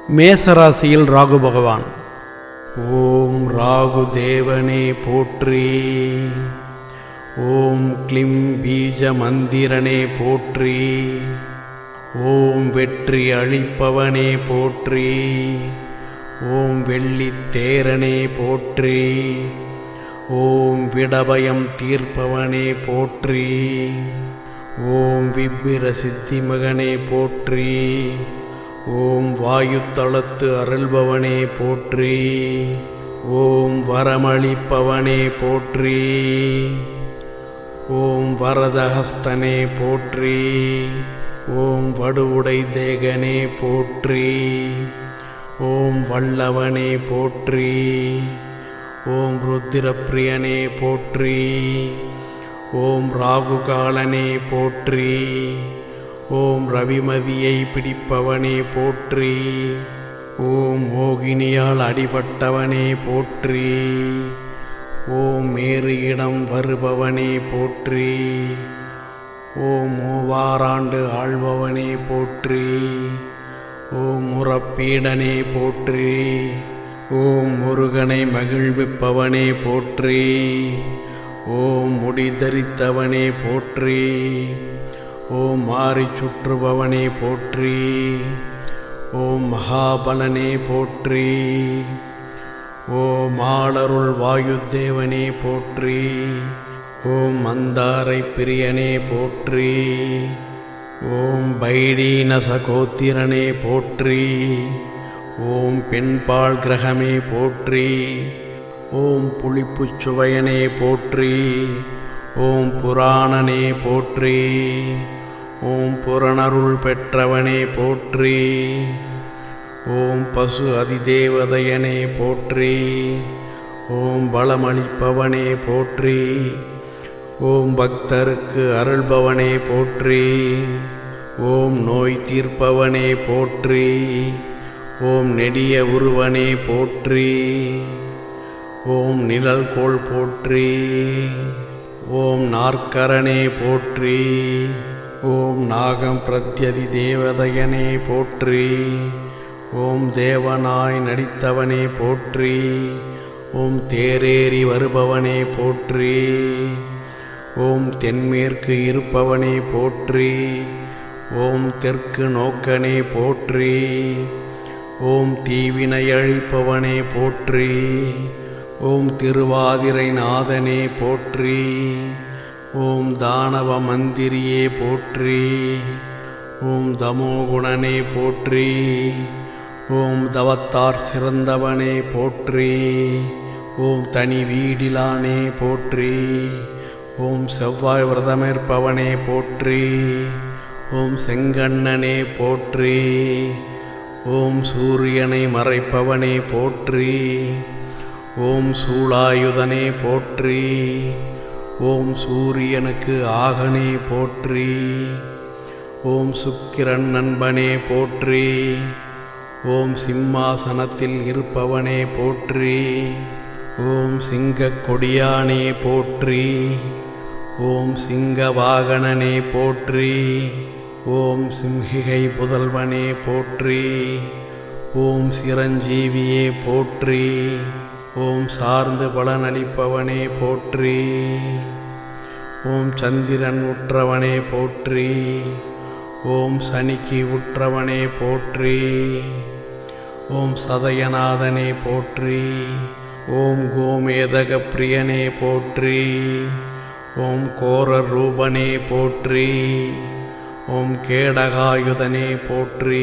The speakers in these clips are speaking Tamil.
மேசராசியில் ராகு பகவான் ஓம் ராகு தேவனே போற்றி ஓம் க்ளிம் பீஜ மந்திரனே போற்றி ஓம் வெற்றி அளிப்பவனே போற்றி ஓம் வெள்ளித் தேரனே போற்றி ஓம் விடபயம் தீர்ப்பவனே போற்றி ஓம் விப்பிர சித்திமகனே போற்றி ஓம் வாயுத்தளத்து அருள்பவனே போற்றி ஓம் வரமளிப்பவனே போற்றி ஓம் வரதஹஸ்தனே போற்றி ஓம் வடுவுடை தேகனே போற்றி ஓம் வல்லவனே போற்றி ஓம் ருத்திரப்பிரியனே போற்றி ஓம் ராகுகாலனே போற்றி ஓம் ரவிமதியை பிடிப்பவனே போற்றி ஓம் மோகினியால் அடிபட்டவனே போற்றி ஓம் மேறு இடம் வருபவனே போற்றி ஓம் மூவாராண்டு ஆள்பவனே போற்றி ஓம் முறப்பீடனே போற்றி ஓம் முருகனை மகிழ்விப்பவனே போற்றி ஓம் முடி தரித்தவனே போற்றி ஓம் மாறி சுற்றுபவனே போற்றி ஓம் மகாபலனே போற்றி ஓம் ஆளருள் வாயுதேவனே போற்றி ஓம் மந்தாரை பிரியனே போற்றி ஓம் பைடீன சகோத்திரனே போற்றி ஓம் பெண்பால் கிரகமே போற்றி ஓம் புளிப்புச் சுவையனே போற்றி ஓம் புராணனே போற்றி ஓம் புறணருள் பெற்றவனே போற்றி ஓம் பசு அதிதேவதையனே போற்றி ஓம் பலமளிப்பவனே போற்றி ஓம் பக்தருக்கு அருள்பவனே போற்றி ஓம் நோய் தீர்ப்பவனே போற்றி ஓம் நெடிய உருவனே போற்றி ஓம் நிழல்கோள் போற்றி ஓம் நாற்கரனே போற்றி ஓம் நாகம் பிரத்யதி தேவதையனே போற்றி ஓம் தேவனாய் நடித்தவனே போற்றி ஓம் தேரேறி வருபவனே போற்றி ஓம் தென்மேற்கு இருப்பவனே போற்றி ஓம் தெற்கு நோக்கனே போற்றி ஓம் தீவினை அழிப்பவனே போற்றி ஓம் திருவாதிரை நாதனே போற்றி ஓம் தானவ மந்திரியே போற்றி ஓம் தமோகுணனே போற்றி ஓம் தவத்தார் சிறந்தவனே போற்றி ஓம் தனி வீடிலானே போற்றி ஓம் செவ்வாய் விரதமேற்பவனே போற்றி ஓம் செங்கண்ணனே போற்றி ஓம் சூரியனை மறைப்பவனே போற்றி ஓம் சூளாயுதனே போற்றி ஓம் சூரியனுக்கு ஆகனே போற்றி ஓம் சுக்கிரன் நண்பனே போற்றி ஓம் சிம்மாசனத்தில் இருப்பவனே போற்றி ஓம் சிங்கக் கொடியானே போற்றி ஓம் சிங்க வாகனனே போற்றி ஓம் சிம்ஹிகை புதல்வனே போற்றி ஓம் சிரஞ்சீவியே போற்றி ஓம் சார்ந்து பலனளிப்பவனே போற்றி ஓம் சந்திரன் உற்றவனே போற்றி ஓம் சனிக்கு உற்றவனே போற்றி ஓம் சதயநாதனே போற்றி ஓம் கோமேதக பிரியனே போற்றி ஓம் கோர ரூபனே போற்றி ஓம் கேடகாயுதனே போற்றி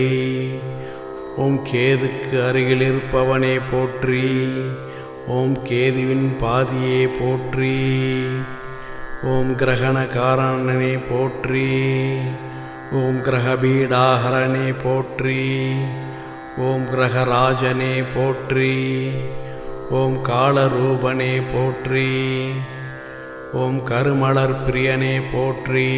ஓம் கேதுக்கு அருகில் இருப்பவனே போற்றி ஓம் கேதுவின் பாதியே போற்றி ஓம் கிரகணகாரணனே போற்றி ஓம் கிரகபீடாகரனே போற்றி ஓம் கிரகராஜனே போற்றி ஓம் காலரூபனே போற்றி ஓம் கருமலர் பிரியனே போற்றி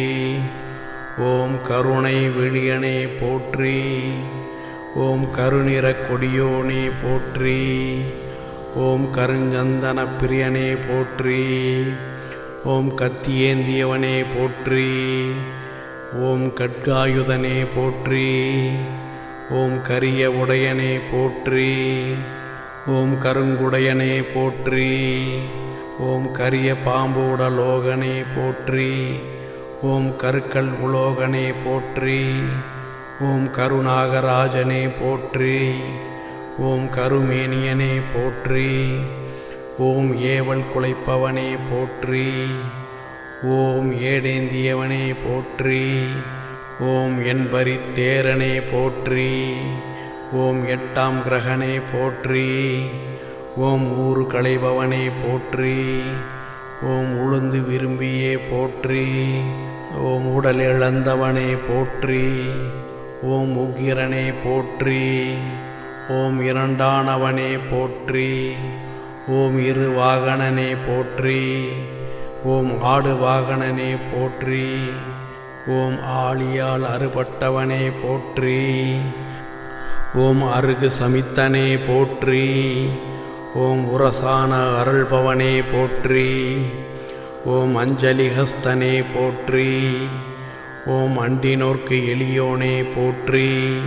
ஓம் கருணை வெளியனே போற்றி ஓம் கருநிற கொடியோனே போற்றி ஓம் கருஞ்சந்தன பிரியனே போற்றி ஓம் கத்தியேந்தியவனே போற்றி ஓம் கட்காயுதனே போற்றி ஓம் கரிய உடையனே போற்றி ஓம் கருங்குடையனே போற்றி ஓம் கரிய பாம்பு உடலோகனே போற்றி ஓம் கருக்கல் உலோகனே போற்றி ஓம் கருநாகராஜனே போற்றி ஓம் கருமேனியனே போற்றி ஓம் ஏவல் குலைப்பவனே போற்றி ஓம் ஏடேந்தியவனே போற்றி ஓம் என்பரி தேரனே போற்றி ஓம் எட்டாம் கிரகனே போற்றி ஓம் ஊறு களைபவனே போற்றி ஓம் உளுந்து விரும்பியே போற்றி ஓம் உடல் இழந்தவனே போற்றி ஓம் உக்கிரனே போற்றி ஓம் இரண்டானவனே போற்றி ஓம் இரு வாகனனே போற்றி ஓம் ஆடு வாகனனே போற்றி ஓம் ஆளியால் அறுபட்டவனே போற்றி ஓம் அருகு சமித்தனே போற்றி ஓம் உரசான அருள்பவனே போற்றி ஓம் அஞ்சலிஹஸ்தனே போற்றி ஓம் அண்டினோர்க்கு எளியோனே போற்றி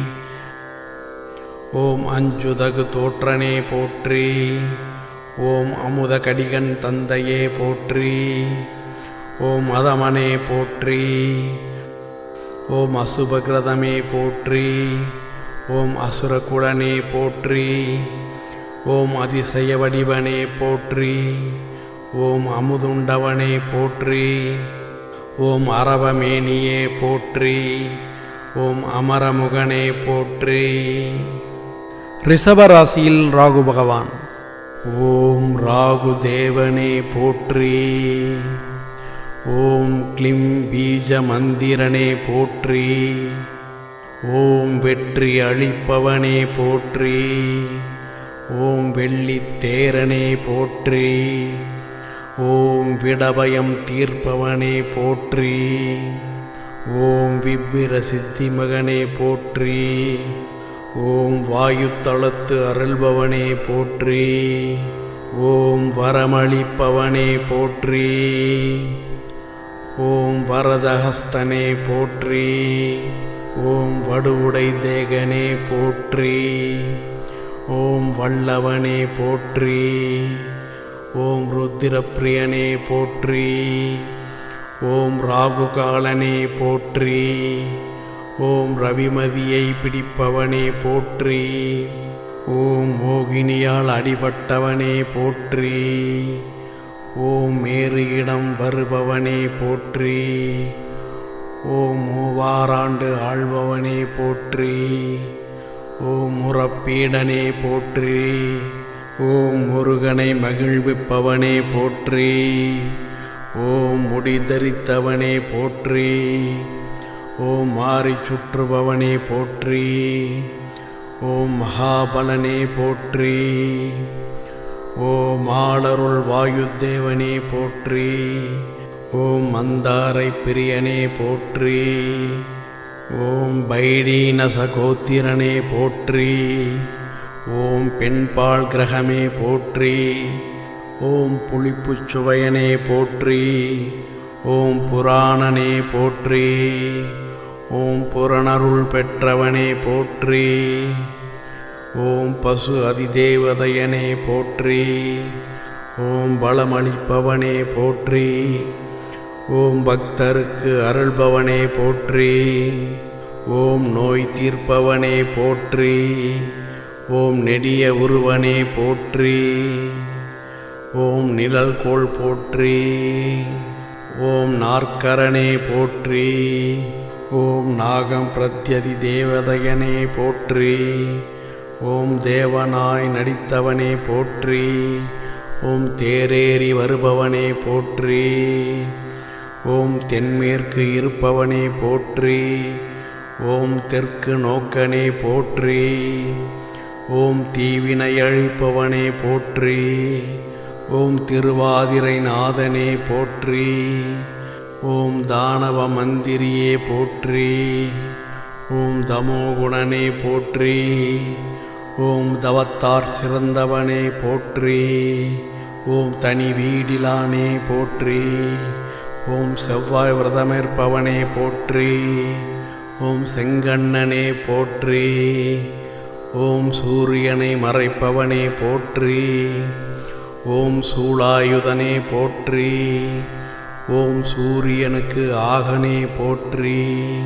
ஓம் அஞ்சுதகு தோற்றனே போற்றி ஓம் அமுத கடிகன் தந்தையே போற்றி ஓம் அதமனே போற்றி ஓம் அசுபகிரதமே போற்றி ஓம் அசுரகுடனே போற்றி ஓம் அதிசய வடிவனே போற்றி ஓம் அமுதுண்டவனே போற்றி ஓம் அரவமேனியே போற்றி ஓம் அமரமுகனே போற்றி ரிஷபராசியில் ராகு பகவான் ஓம் ராகு தேவனே போற்றி ஓம் கிளிம் பீஜ மந்திரனே போற்றி ஓம் வெற்றி அளிப்பவனே போற்றி ஓம் வெள்ளித் தேரனே போற்றி ஓம் விடபயம் தீர்ப்பவனே போற்றி ஓம் விவ்விர சித்தி மகனே போற்றி ஓம் வாயுத்தளத்து அருள்பவனே போற்றி ஓம் வரமளிப்பவனே போற்றி ஓம் வரதஹஸ்தனே போற்றி ஓம் வடுவுடை தேகனே போற்றி ஓம் வல்லவனே போற்றி ஓம் ருத்திரப்பிரியனே போற்றி ஓம் ராகுகாலனே போற்றி ஓம் ரவிமதியை பிடிப்பவனே போற்றி ஓம் மோகினியால் அடிபட்டவனே போற்றி ஓம் மேறு இடம் வருபவனே போற்றி ஓம் மூவாராண்டு ஆள்பவனே போற்றி ஓம் முறப்பீடனே போற்றி ஓம் முருகனை மகிழ்விப்பவனே போற்றி ஓம் முடிதரித்தவனே போற்றி ஓம் மாறி சுற்றுபவனே போற்றி ஓம் மகாபலனே போற்றி ஓம் ஆளருள் வாயுதேவனே போற்றி ஓம் மந்தாரை பிரியனே போற்றி ஓம் பைடீனச கோத்திரனே போற்றி ஓம் பெண்பால் கிரகமே போற்றி ஓம் புளிப்புச் சுவையனே போற்றி ஓம் புராணனே போற்றி ஓம் புறணருள் பெற்றவனே போற்றி ஓம் பசு அதிதேவதையனே போற்றி ஓம் பலமளிப்பவனே போற்றி ஓம் பக்தருக்கு அருள்பவனே போற்றி ஓம் நோய் தீர்ப்பவனே போற்றி ஓம் நெடிய உருவனே போற்றி ஓம் நிழல் கோள் போற்றி ஓம் நாற்கரனே போற்றி ஓம் நாகம் பிரத்யதி தேவதையனே போற்றி ஓம் தேவனாய் நடித்தவனே போற்றி ஓம் தேரேறி வருபவனே போற்றி ஓம் தென்மேற்கு இருப்பவனே போற்றி ஓம் தெற்கு நோக்கனே போற்றி ஓம் தீவினை அழிப்பவனே போற்றி ஓம் திருவாதிரை நாதனே போற்றி ஓம் தானவ மந்திரியே போற்றி ஓம் தமோகுணனே போற்றி ஓம் தவத்தார் சிறந்தவனே போற்றி ஓம் தனி வீடிலானே போற்றி ஓம் செவ்வாய் விரதமேற்பவனே போற்றி ஓம் செங்கண்ணனே போற்றி ஓம் சூரியனை மறைப்பவனே போற்றி ஓம் சூளாயுதனே போற்றி ஓம் சூரியனுக்கு ஆகனே போற்றி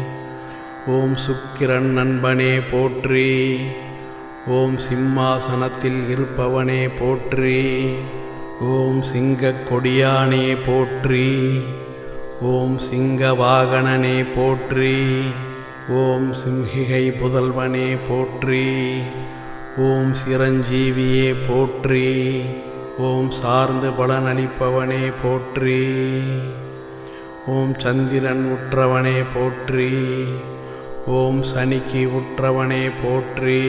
ஓம் சுக்கிரன் நண்பனே போற்றி ஓம் சிம்மாசனத்தில் இருப்பவனே போற்றி ஓம் சிங்கக் கொடியானே போற்றி ஓம் சிங்க வாகனனே போற்றி ஓம் சிம்ஹிகை புதல்வனே போற்றி ஓம் சிரஞ்சீவியே போற்றி ஓம் சார்ந்து பலனளிப்பவனே போற்றி ஓம் சந்திரன் உற்றவனே போற்றி ஓம் சனிக்கு உற்றவனே போற்றி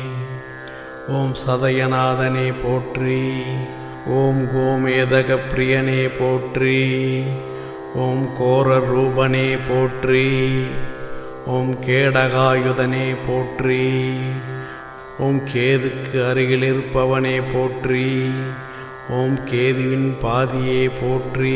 ஓம் சதயநாதனே போற்றி ஓம் கோமேதக பிரியனே போற்றி ஓம் கோர ரூபனே போற்றி ஓம் கேடகாயுதனே போற்றி ஓம் கேதுக்கு அருகில் இருப்பவனே போற்றி ஓம் கேதுவின் பாதியே போற்றி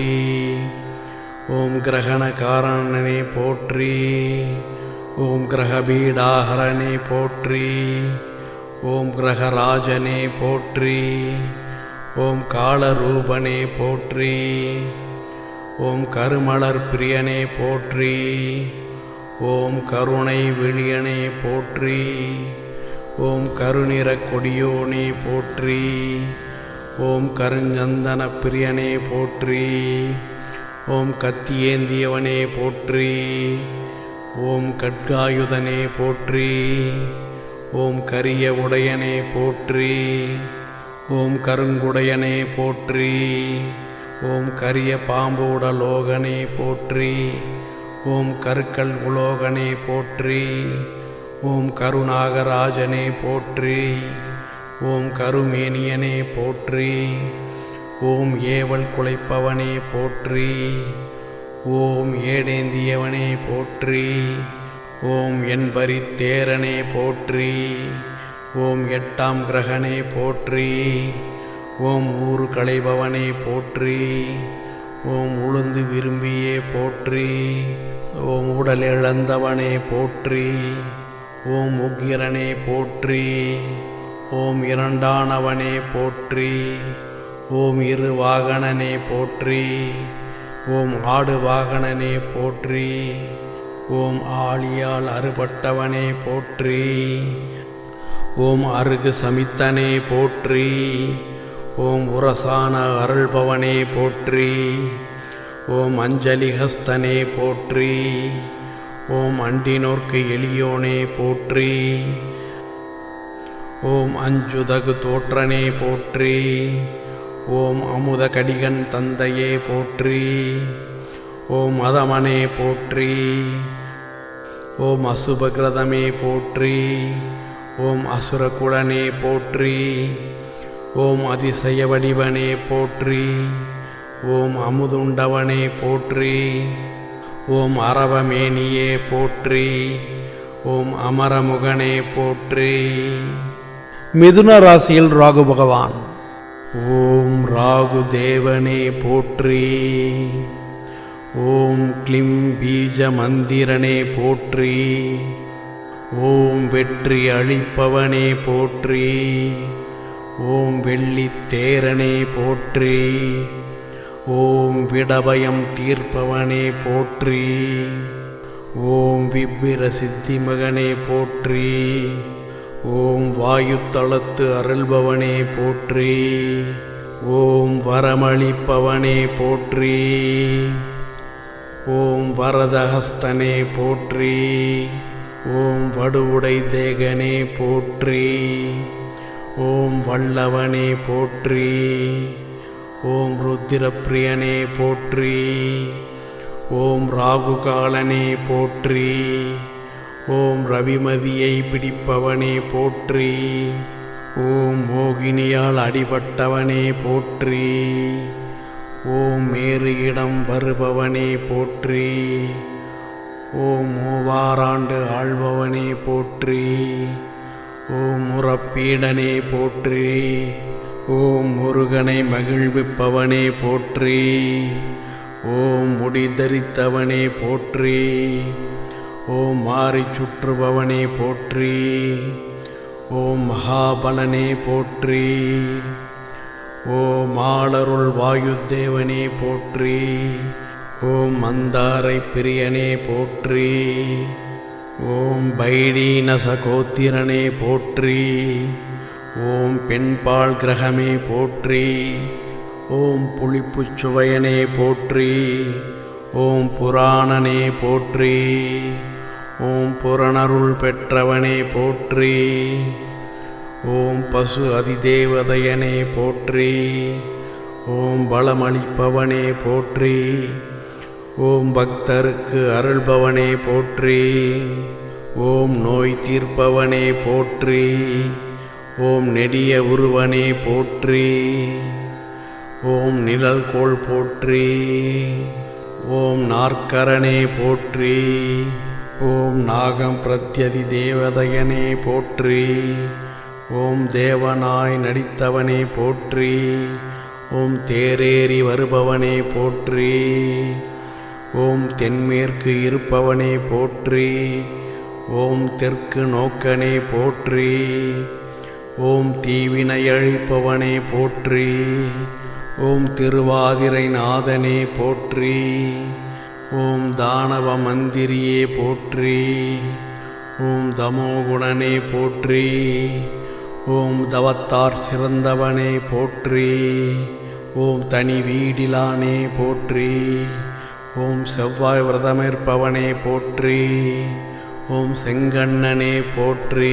ஓம் கிரகணகாரணனே போற்றி ஓம் கிரகபீடாகரனே போற்றி ஓம் கிரகராஜனே போற்றி ஓம் காலரூபனே போற்றி ஓம் கருமலர் பிரியனே போற்றி ஓம் கருணை வெளியனே போற்றி ஓம் கருநிற கொடியோனே போற்றி ஓம் கருஞ்சந்தன பிரியனே போற்றி ஓம் கத்தியேந்தியவனே போற்றி ஓம் கட்காயுதனே போற்றி ஓம் கரிய உடையனே போற்றி ஓம் கருங்குடையனே போற்றி ஓம் கரிய பாம்பு உடலோகனே போற்றி ஓம் கருக்கல் உலோகனே போற்றி ஓம் கருநாகராஜனே போற்றி ஓம் கருமேனியனே போற்றி ஓம் ஏவல் குலைப்பவனே போற்றி ஓம் ஏடேந்தியவனே போற்றி ஓம் என்பரி தேரனே போற்றி ஓம் எட்டாம் கிரகனே போற்றி ஓம் ஊறு களைபவனே போற்றி ஓம் உளுந்து விரும்பியே போற்றி ஓம் உடல் இழந்தவனே போற்றி ஓம் உக்கிரனே போற்றி ஓம் இரண்டானவனே போற்றி ஓம் இரு வாகனனே போற்றி ஓம் ஆடு வாகனனே போற்றி ஓம் ஆளியால் அறுபட்டவனே போற்றி ஓம் அருகு சமித்தனே போற்றி ஓம் உரசான அருள்பவனே போற்றி ஓம் அஞ்சலி ஹஸ்தனே போற்றி ஓம் அண்டினோர்க்கு எளியோனே போற்றி ஓம் அஞ்சுதகு தோற்றனே போற்றி ஓம் அமுத கடிகன் தந்தையே போற்றி ஓம் அதமனே போற்றி ஓம் அசுபகிரதமே போற்றி ஓம் அசுரகுடனே போற்றி ஓம் அதிசய வடிவனே போற்றி ஓம் அமுதுண்டவனே போற்றி ஓம் அரவமேனியே போற்றி ஓம் அமரமுகனே போற்றி மிதுன ராசியில் ராகு பகவான் ஓம் ராகு தேவனே போற்றி ஓம் கிளிம் பீஜ மந்திரனே போற்றி ஓம் வெற்றி அளிப்பவனே போற்றி ஓம் வெள்ளித் தேரனே போற்றி ஓம் விடபயம் தீர்ப்பவனே போற்றி ஓம் விப்பிர சித்தி மகனே போற்றி ஓம் வாயுத்தளத்து அருள்பவனே போற்றி ஓம் வரமளிப்பவனே போற்றி ஓம் வரதஹஸ்தனே போற்றி ஓம் வடுவுடை தேகனே போற்றி ஓம் வல்லவனே போற்றி ஓம் ருத்திரப்பிரியனே போற்றி ஓம் ராகுகாலனே போற்றி ஓம் ரவிமதியை பிடிப்பவனே போற்றி ஓம் மோகினியால் அடிபட்டவனே போற்றி ஓம் மேறு இடம் வருபவனே போற்றி ஓம் மூவாராண்டு ஆள்பவனே போற்றி ஓம் முறப்பீடனே போற்றி ஓம் முருகனை மகிழ்விப்பவனே போற்றி ஓம் முடி தரித்தவனே போற்றி ஓம் மாறி சுற்றுபவனே போற்றி ஓம் மகாபலனே போற்றி ஓம் ஆளருள் வாயுதேவனே போற்றி ஓம் மந்தாரை பிரியனே போற்றி ஓம் பைடீனச கோத்திரனே போற்றி ஓம் பெண்பால் கிரகமே போற்றி ஓம் புளிப்புச் சுவையனே போற்றி ஓம் புராணனே போற்றி ஓம் புறணருள் பெற்றவனே போற்றி ஓம் பசு அதிதேவதையனே போற்றி ஓம் பலமளிப்பவனே போற்றி ஓம் பக்தருக்கு அருள்பவனே போற்றி ஓம் நோய் தீர்ப்பவனே போற்றி ஓம் நெடிய உருவனே போற்றி ஓம் நிழல்கோள் போற்றி ஓம் நாற்கரனே போற்றி ஓம் நாகம் பிரத்யதி தேவதையனே போற்றி ஓம் தேவனாய் நடித்தவனே போற்றி ஓம் தேரேறி வருபவனே போற்றி ஓம் தென்மேற்கு இருப்பவனே போற்றி ஓம் தெற்கு நோக்கனே போற்றி ஓம் தீவினை அழிப்பவனே போற்றி ஓம் திருவாதிரை நாதனே போற்றி ஓம் தானவ மந்திரியே போற்றி ஓம் தமோகுணனே போற்றி ஓம் தவத்தார் சிறந்தவனே போற்றி ஓம் தனி வீடிலானே போற்றி ஓம் செவ்வாய் விரதமேற்பவனே போற்றி ஓம் செங்கண்ணனே போற்றி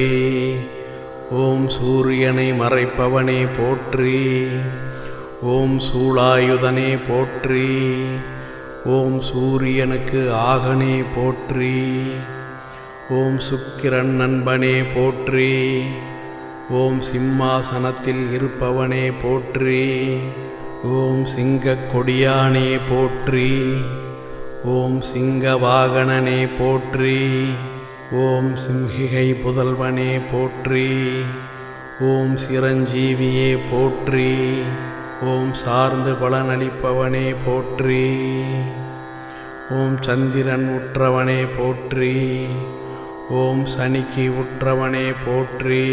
ஓம் சூரியனை மறைப்பவனே போற்றி ஓம் சூளாயுதனே போற்றி ஓம் சூரியனுக்கு ஆகனே போற்றி ஓம் சுக்கிரன் நண்பனே போற்றி ஓம் சிம்மாசனத்தில் இருப்பவனே போற்றி ஓம் சிங்கக் கொடியானே போற்றி ஓம் சிங்க வாகனனே போற்றி ஓம் சிம்ஹிகை புதல்வனே போற்றி ஓம் சிரஞ்சீவியே போற்றி ஓம் சார்ந்து பலனளிப்பவனே போற்றி ஓம் சந்திரன் உற்றவனே போற்றி ஓம் சனிக்கு உற்றவனே போற்றி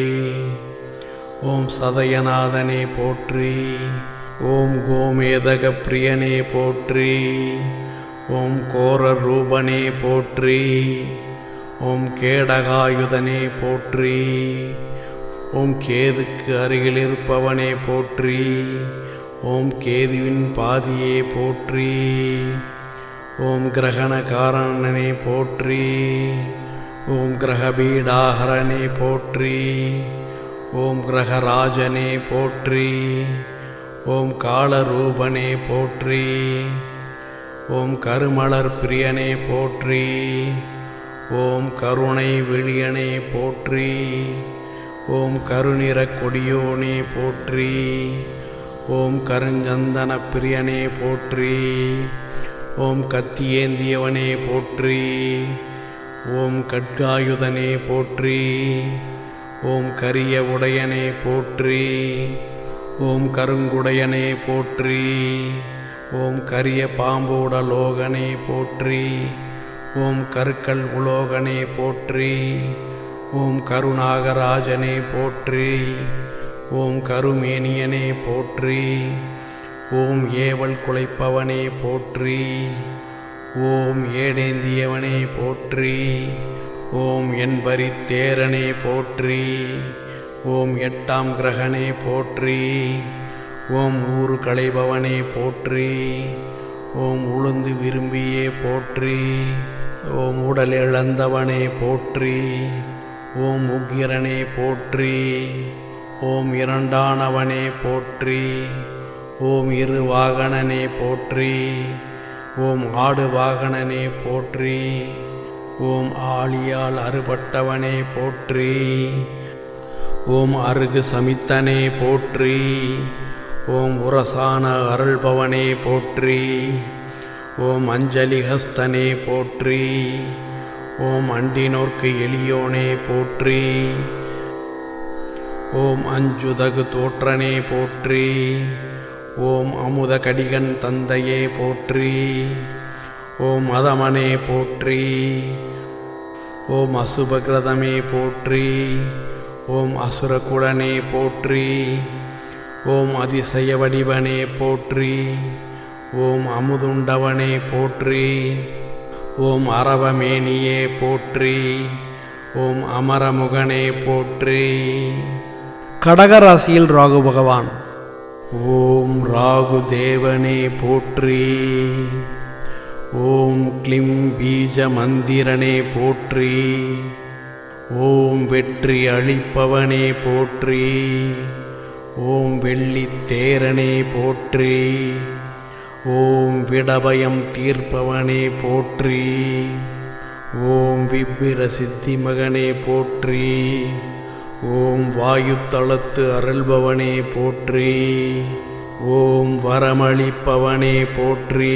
ஓம் சதயநாதனே போற்றி ஓம் கோமேதக பிரியனே போற்றி ஓம் கோர ரூபனே போற்றி ஓம் கேடகாயுதனே போற்றி ஓம் கேதுக்கு அருகில் இருப்பவனே போற்றி ஓம் கேதுவின் பாதியே போற்றி ஓம் கிரகணகாரணனே போற்றி ஓம் கிரகபீடாகரனே போற்றி ஓம் கிரகராஜனே போற்றி ஓம் காலரூபனே போற்றி ஓம் கருமலர் பிரியனே போற்றி ஓம் கருணை வெளியனே போற்றி ஓம் கருநிற கொடியோனே போற்றி ஓம் கருஞ்சந்தன பிரியனே போற்றி ஓம் கத்தியேந்தியவனே போற்றி ஓம் கட்காயுதனே போற்றி ஓம் கரிய உடையனே போற்றி ஓம் கருங்குடையனே போற்றி ஓம் கரிய பாம்பு உடலோகனே போற்றி ஓம் கருக்கல் உலோகனே போற்றி ஓம் கருணாகராஜனே போற்றி ஓம் கருமேனியனே போற்றி ஓம் ஏவல் குலைப்பவனே போற்றி ஓம் ஏடேந்தியவனே போற்றி ஓம் என்பரி தேரனே போற்றி ஓம் எட்டாம் கிரகனே போற்றி ஓம் ஊறு களைபவனே போற்றி ஓம் உளுந்து விரும்பியே போற்றி ஓம் உடல் இழந்தவனே போற்றி ஓம் உக்கிரனே போற்றி ஓம் இரண்டானவனே போற்றி ஓம் இரு வாகனனே போற்றி ஓம் ஆடு வாகனனே போற்றி ஓம் ஆழியால் அறுபட்டவனே போற்றி ஓம் அருகு சமித்தனே போற்றி ஓம் உரசான அருள்பவனே போற்றி ஓம் அஞ்சலி ஹஸ்தனே போற்றி ஓம் அண்டினோர்க்கு எளியோனே போற்றி ஓம் அஞ்சுதகு தோற்றனே போற்றி ஓம் அமுத கடிகன் தந்தையே போற்றி ஓம் மதமனே போற்றி ஓம் அசுபகிரதமே போற்றி ஓம் அசுரகுடனே போற்றி ஓம் அதிசய வடிவனே போற்றி ஓம் அமுதுண்டவனே போற்றி ஓம் அரவமேனியே போற்றி ஓம் அமரமுகனே போற்றி கடகராசியில் ராகு பகவான் ஓம் ராகு தேவனே போற்றி ஓம் க்ளிம் பீஜ மந்திரனே போற்றி ஓம் வெற்றி அளிப்பவனே போற்றி ஓம் வெள்ளித்தேரனே போற்றி ஓம் விடபயம் தீர்ப்பவனே போற்றி ஓம் விப்பிர சித்தி மகனே போற்றி ஓம் வாயுத்தளத்து அருள்பவனே போற்றி ஓம் வரமளிப்பவனே போற்றி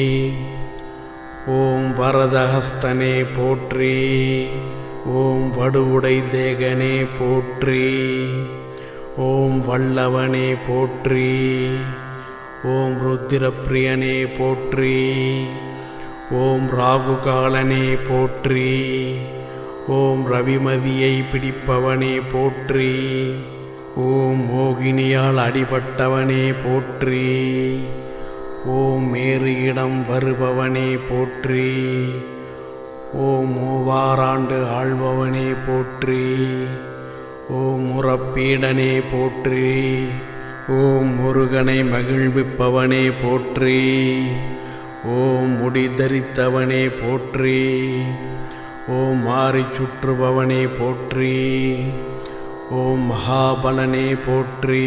ஓம் வரதஹஸ்தனே போற்றி ஓம் வடுவுடை தேகனே போற்றி ஓம் வல்லவனே போற்றி ஓம் ருத்திரப்பிரியனே போற்றி ஓம் ராகுகாலனே போற்றி ஓம் ரவிமதியை பிடிப்பவனே போற்றி ஓம் மோகினியால் அடிபட்டவனே போற்றி ஓம் மேறு இடம் வருபவனே போற்றி ஓம் மூவாராண்டு ஆள்பவனே போற்றி ஓம் முறப்பீடனே போற்றி ஓம் முருகனை மகிழ்விப்பவனே போற்றி ஓம் முடி தரித்தவனே போற்றி ஓம் மாறி சுற்றுபவனே போற்றி ஓம் மகாபலனே போற்றி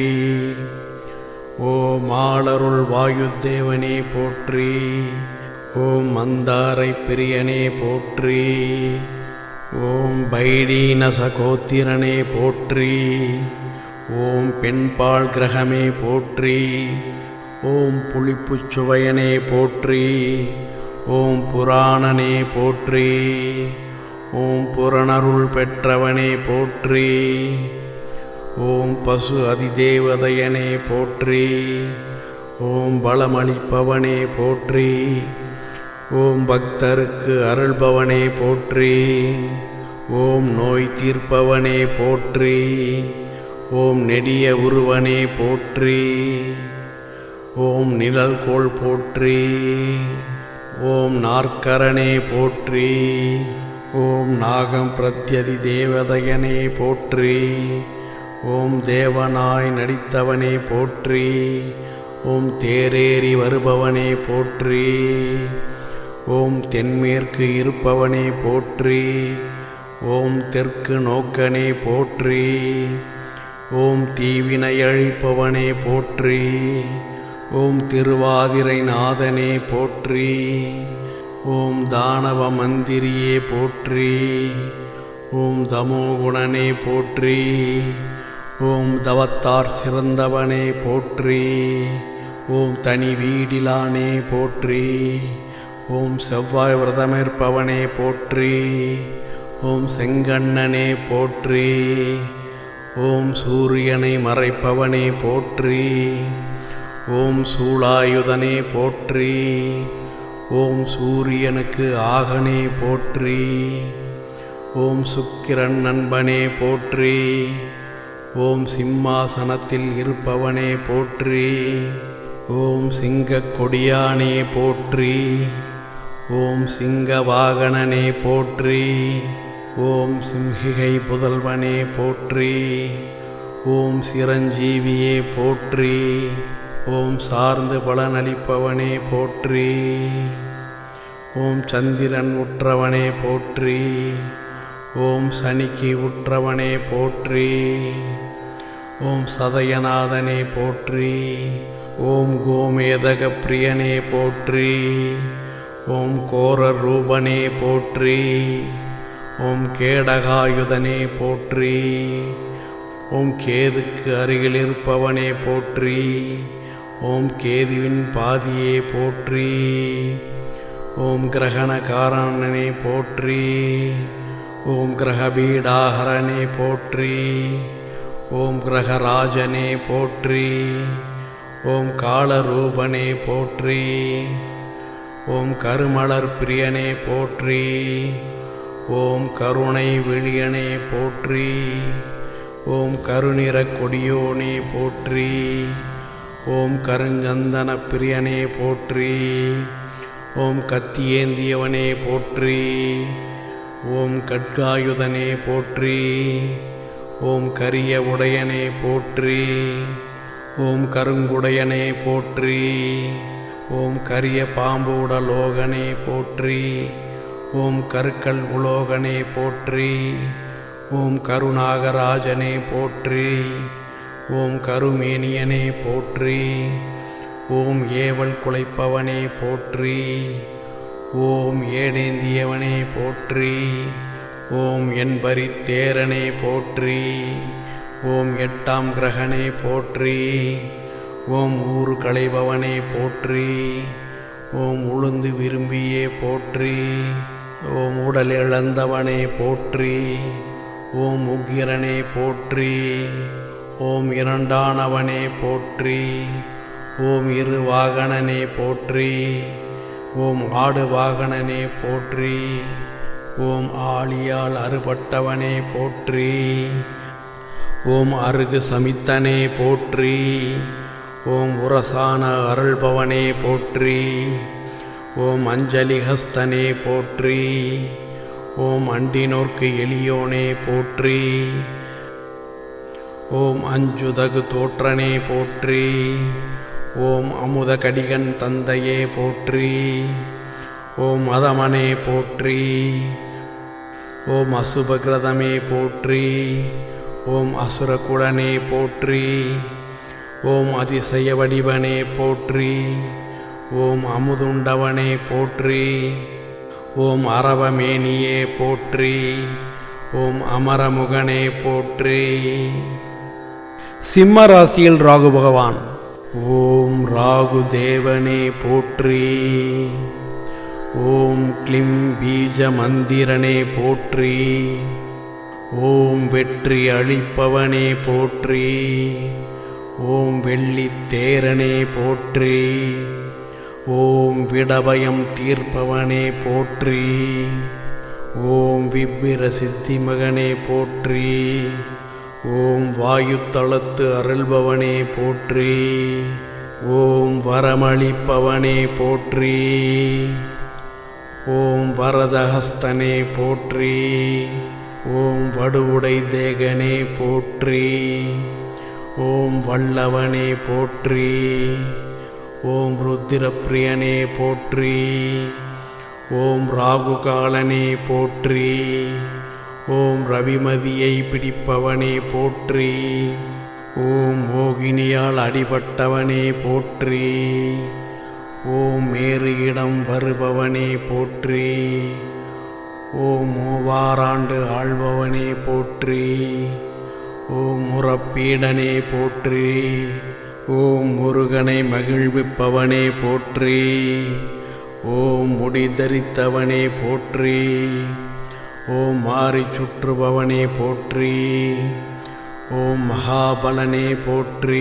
ஓம் ஆளருள் வாயுதேவனே போற்றி ஓம் மந்தாரை பிரியனே போற்றி ஓம் பைடீன சகோத்திரனே போற்றி ஓம் பெண்பால் கிரகமே போற்றி ஓம் புளிப்புச் சுவையனே போற்றி ஓம் புராணனே போற்றி ஓம் புறணருள் பெற்றவனே போற்றி ஓம் பசு அதிதேவதையனே போற்றி ஓம் பலமளிப்பவனே போற்றி ஓம் பக்தருக்கு அருள்பவனே போற்றி ஓம் நோய் தீர்ப்பவனே போற்றி ஓம் நெடிய உருவனே போற்றி ஓம் நிழல் கோள் போற்றி ஓம் நாற்கரனே போற்றி ஓம் நாகம் பிரத்யதி தேவதையனே போற்றி ஓம் தேவனாய் நடித்தவனே போற்றி ஓம் தேரேறி வருபவனே போற்றி ஓம் தென்மேற்கு இருப்பவனே போற்றி ஓம் தெற்கு நோக்கனே போற்றி ஓம் தீவினை அழிப்பவனே போற்றி ஓம் திருவாதிரை நாதனே போற்றி ஓம் தானவ மந்திரியே போற்றி ஓம் தமோகுணனே போற்றி ஓம் தவத்தார் சிறந்தவனே போற்றி ஓம் தனி வீடிலானே போற்றி ஓம் செவ்வாய் விரதமேற்பவனே போற்றி ஓம் செங்கண்ணனே போற்றி ஓம் சூரியனை மறைப்பவனே போற்றி ஓம் சூளாயுதனே போற்றி ஓம் சூரியனுக்கு ஆகனே போற்றி ஓம் சுக்கிரன் நண்பனே போற்றி ஓம் சிம்மாசனத்தில் இருப்பவனே போற்றி ஓம் சிங்கக் கொடியானே போற்றி ஓம் சிங்க வாகனனே போற்றி ஓம் சிம்ஹிகை புதல்வனே போற்றி ஓம் சிரஞ்சீவியே போற்றி ஓம் சார்ந்து பலனளிப்பவனே போற்றி ஓம் சந்திரன் உற்றவனே போற்றி ஓம் சனிக்கு உற்றவனே போற்றி ஓம் சதயநாதனே போற்றி ஓம் கோமேதக பிரியனே போற்றி ஓம் கோர ரூபனே போற்றி ஓம் கேடகாயுதனே போற்றி ஓம் கேதுக்கு அருகில் இருப்பவனே போற்றி ஓம் கேதுவின் பாதியே போற்றி ஓம் கிரகணகாரணனே போற்றி ஓம் கிரகபீடாகரனே போற்றி ஓம் கிரகராஜனே போற்றி ஓம் காலரூபனே போற்றி ஓம் கருமலர் பிரியனே போற்றி ஓம் கருணை வெளியனே போற்றி ஓம் கருநிற கொடியோனே போற்றி ஓம் கருஞ்சந்தன பிரியனே போற்றி ஓம் கத்தியேந்தியவனே போற்றி ஓம் கட்காயுதனே போற்றி ஓம் கரிய உடையனே போற்றி ஓம் கருங்குடையனே போற்றி ஓம் கரிய பாம்பு உடலோகனே போற்றி ஓம் கருக்கல் உலோகனே போற்றி ஓம் கருநாகராஜனே போற்றி ஓம் கருமேனியனே போற்றி ஓம் ஏவல் குலைப்பவனே போற்றி ஓம் ஏடேந்தியவனே போற்றி ஓம் என்பரி தேரனே போற்றி ஓம் எட்டாம் கிரகனே போற்றி ஓம் ஊறு களைபவனே போற்றி ஓம் உளுந்து விரும்பியே போற்றி ஓம் உடல் இழந்தவனே போற்றி ஓம் உக்கிரனே போற்றி ஓம் இரண்டானவனே போற்றி ஓம் இரு வாகனனே போற்றி ஓம் ஆடு வாகனனே போற்றி ஓம் ஆளியால் அறுபட்டவனே போற்றி ஓம் அருகு சமித்தனே போற்றி ஓம் உரசான அருள்பவனே போற்றி ஓம் அஞ்சலி ஹஸ்தனே போற்றி ஓம் அண்டினோர்க்கு எளியோனே போற்றி ஓம் அஞ்சுதகு தோற்றனே போற்றி ஓம் அமுத கடிகன் தந்தையே போற்றி ஓம் மதமனே போற்றி ஓம் அசுபகிரதமே போற்றி ஓம் அசுரகுடனே போற்றி ஓம் அதிசய வடிவனே போற்றி ஓம் அமுதுண்டவனே போற்றி ஓம் அரவமேனியே போற்றி ஓம் அமரமுகனே போற்றி சிம்ம ராசியில் ராகு பகவான் ஓம் ராகு தேவனே போற்றி ஓம் கிளிம் பீஜ மந்திரனே போற்றி ஓம் வெற்றி அளிப்பவனே போற்றி ஓம் வெள்ளி தேரனே போற்றி ஓம் விடபயம் தீர்ப்பவனே போற்றி ஓம் விப்பிர சித்தி மகனே போற்றி ஓம் வாயு தளத்து அருள்பவனே போற்றி ஓம் வரமளிப்பவனே போற்றி ஓம் வரதஹஸ்தனே போற்றி ஓம் வடுவுடை தேகனே போற்றி ஓம் வல்லவனே போற்றி ஓம் ருத்திரப்பிரியனே போற்றி ஓம் ராகுகாலனே போற்றி ஓம் ரவிமதியை பிடிப்பவனே போற்றி ஓம் மோகினியால் அடிபட்டவனே போற்றி ஓம் மேறு இடம் வருபவனே போற்றி ஓம் மூவாராண்டு ஆள்பவனே போற்றி ஓம் முறப்பீடனே போற்றி ஓம் முருகனை மகிழ்விப்பவனே போற்றி ஓம் முடி தரித்தவனே போற்றி ஓம் மாறி சுற்றுபவனே போற்றி ஓம் மகாபலனே போற்றி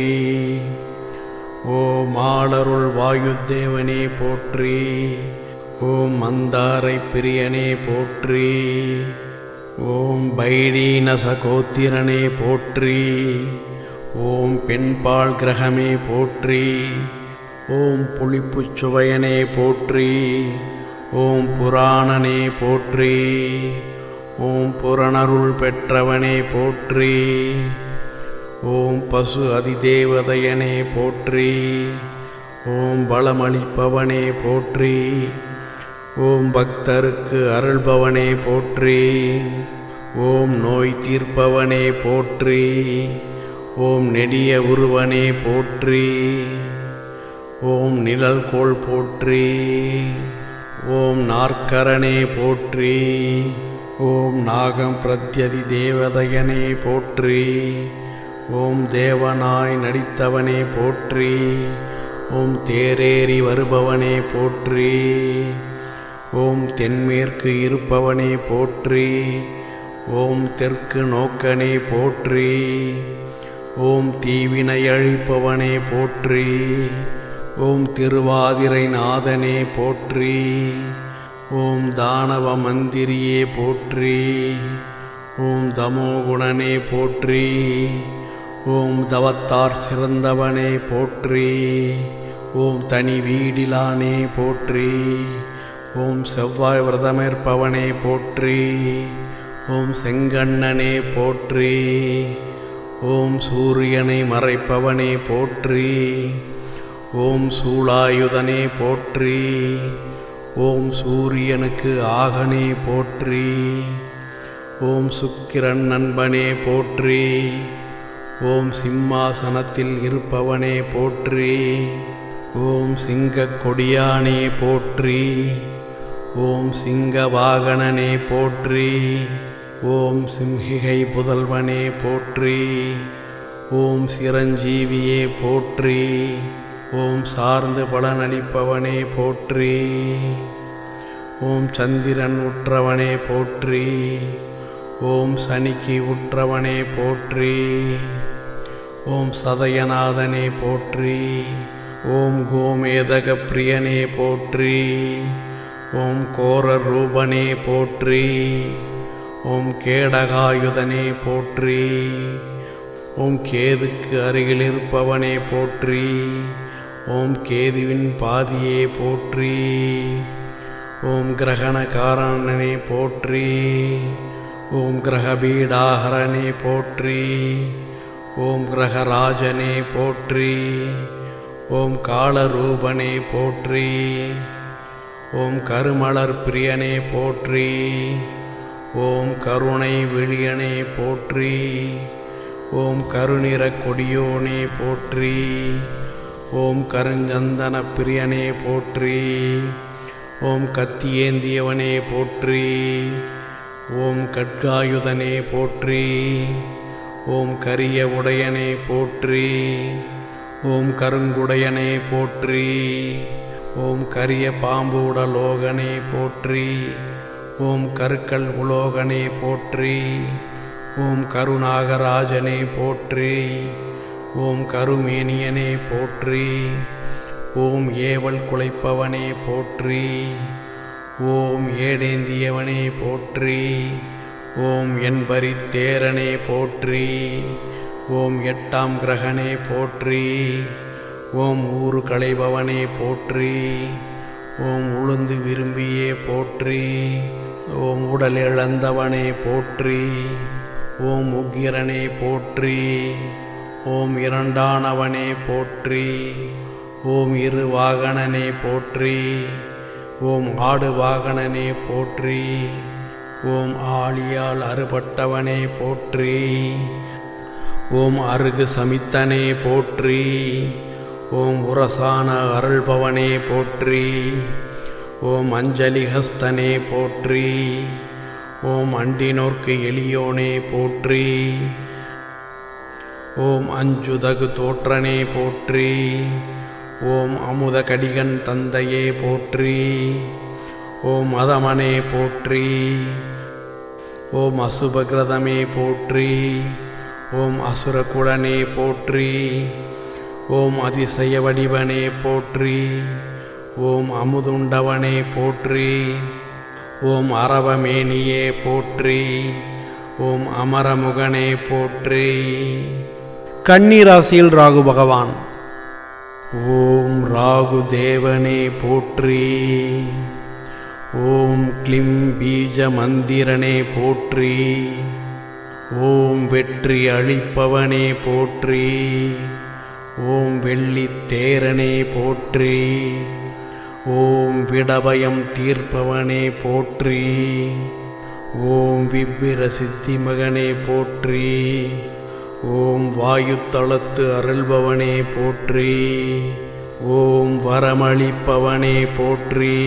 ஓம் ஆளருள் வாயுதேவனே போற்றி ஓம் மந்தாரை பிரியனே போற்றி ஓம் பைடீனச கோத்திரனே போற்றி ஓம் பெண்பால் கிரகமே போற்றி ஓம் புளிப்புச் சுவையனே போற்றி ஓம் புராணனே போற்றி ஓம் புறணருள் பெற்றவனே போற்றி ஓம் பசு அதிதேவதையனே போற்றி ஓம் பலமளிப்பவனே போற்றி ஓம் பக்தருக்கு அருள்பவனே போற்றி ஓம் நோய் தீர்ப்பவனே போற்றி ஓம் நெடிய உருவனே போற்றி ஓம் நிழல்கோள் போற்றி ஓம் நாற்கரனே போற்றி ஓம் நாகம் பிரத்யதி தேவதையனே போற்றி ஓம் தேவனாய் நடித்தவனே போற்றி ஓம் தேரேறி வருபவனே போற்றி ஓம் தென்மேற்கு இருப்பவனே போற்றி ஓம் தெற்கு நோக்கனே போற்றி ஓம் தீவினை அழிப்பவனே போற்றி ஓம் திருவாதிரை நாதனே போற்றி ஓம் தானவ மந்திரியே போற்றி ஓம் தமோகுணனே போற்றி ஓம் தவத்தார் சிறந்தவனே போற்றி ஓம் தனி வீடிலானே போற்றி ஓம் செவ்வாய் விரதமேற்பவனே போற்றி ஓம் செங்கண்ணனே போற்றி ஓம் சூரியனை மறைப்பவனே போற்றி ஓம் சூளாயுதனே போற்றி ஓம் சூரியனுக்கு ஆகனே போற்றி ஓம் சுக்கிரன் நண்பனே போற்றி ஓம் சிம்மாசனத்தில் இருப்பவனே போற்றி ஓம் சிங்கக் கொடியானே போற்றி ஓம் சிங்க வாகனனே போற்றி ஓம் சிம்ஹிகை புதல்வனே போற்றி ஓம் சிரஞ்சீவியே போற்றி ஓம் சார்ந்து பலனளிப்பவனே போற்றி ஓம் சந்திரன் உற்றவனே போற்றி ஓம் சனிக்கு உற்றவனே போற்றி ஓம் சதயநாதனே போற்றி ஓம் கோமேதக பிரியனே போற்றி ஓம் கோர ரூபனே போற்றி ஓம் கேடகாயுதனே போற்றி ஓம் கேதுக்கு அருகில் இருப்பவனே போற்றி ஓம் கேதுவின் பாதியே போற்றி ஓம் கிரகணகாரணனே போற்றி ஓம் கிரகபீடாகரனே போற்றி ஓம் கிரகராஜனே போற்றி ஓம் காலரூபனே போற்றி ஓம் கருமலர் பிரியனே போற்றி ஓம் கருணை வெளியனே போற்றி ஓம் கருநிற கொடியோனே போற்றி ஓம் கருஞ்சந்தன பிரியனே போற்றி ஓம் கத்தியேந்தியவனே போற்றி ஓம் கட்காயுதனே போற்றி ஓம் கரிய உடையனே போற்றி ஓம் கருங்குடையனே போற்றி ஓம் கரிய பாம்பு உடலோகனே போற்றி ஓம் கருக்கல் உலோகனே போற்றி ஓம் கருநாகராஜனே போற்றி ஓம் கருமேனியனே போற்றி ஓம் ஏவல் குலைப்பவனே போற்றி ஓம் ஏடேந்தியவனே போற்றி ஓம் என்பரி தேரனே போற்றி ஓம் எட்டாம் கிரகனே போற்றி ஓம் ஊறு களைபவனே போற்றி ஓம் உளுந்து விரும்பியே போற்றி ஓம் உடல் இழந்தவனே போற்றி ஓம் உக்கிரனே போற்றி ஓம் இரண்டானவனே போற்றி ஓம் இரு வாகனனே போற்றி ஓம் ஆடு வாகனனே போற்றி ஓம் ஆழியால் அறுபட்டவனே போற்றி ஓம் அருகு சமித்தனே போற்றி ஓம் உரசான அருள்பவனே போற்றி ஓம் அஞ்சலிஹஸ்தனே போற்றி ஓம் அண்டினோர்க்கு எளியோனே போற்றி ஓம் அஞ்சுதகு தோற்றனே போற்றி ஓம் அமுத கடிகன் தந்தையே போற்றி ஓம் மதமனே போற்றி ஓம் அசுபகிரதமே போற்றி ஓம் அசுரகுடனே போற்றி ஓம் அதிசய வடிவனே போற்றி ஓம் அமுதுண்டவனே போற்றி ஓம் அரவமேனியே போற்றி ஓம் அமரமுகனே போற்றி கன்னிராசியில் ராகு பகவான் ஓம் ராகு தேவனே போற்றி ஓம் கிளிம் பீஜ மந்திரனே போற்றி ஓம் வெற்றி அளிப்பவனே போற்றி ஓம் வெள்ளித் தேரனே போற்றி ஓம் விடபயம் தீர்ப்பவனே போற்றி ஓம் விவ்விர சித்தி மகனே போற்றி ஓம் வாயுத்தளத்து அருள்பவனே போற்றி ஓம் வரமளிப்பவனே போற்றி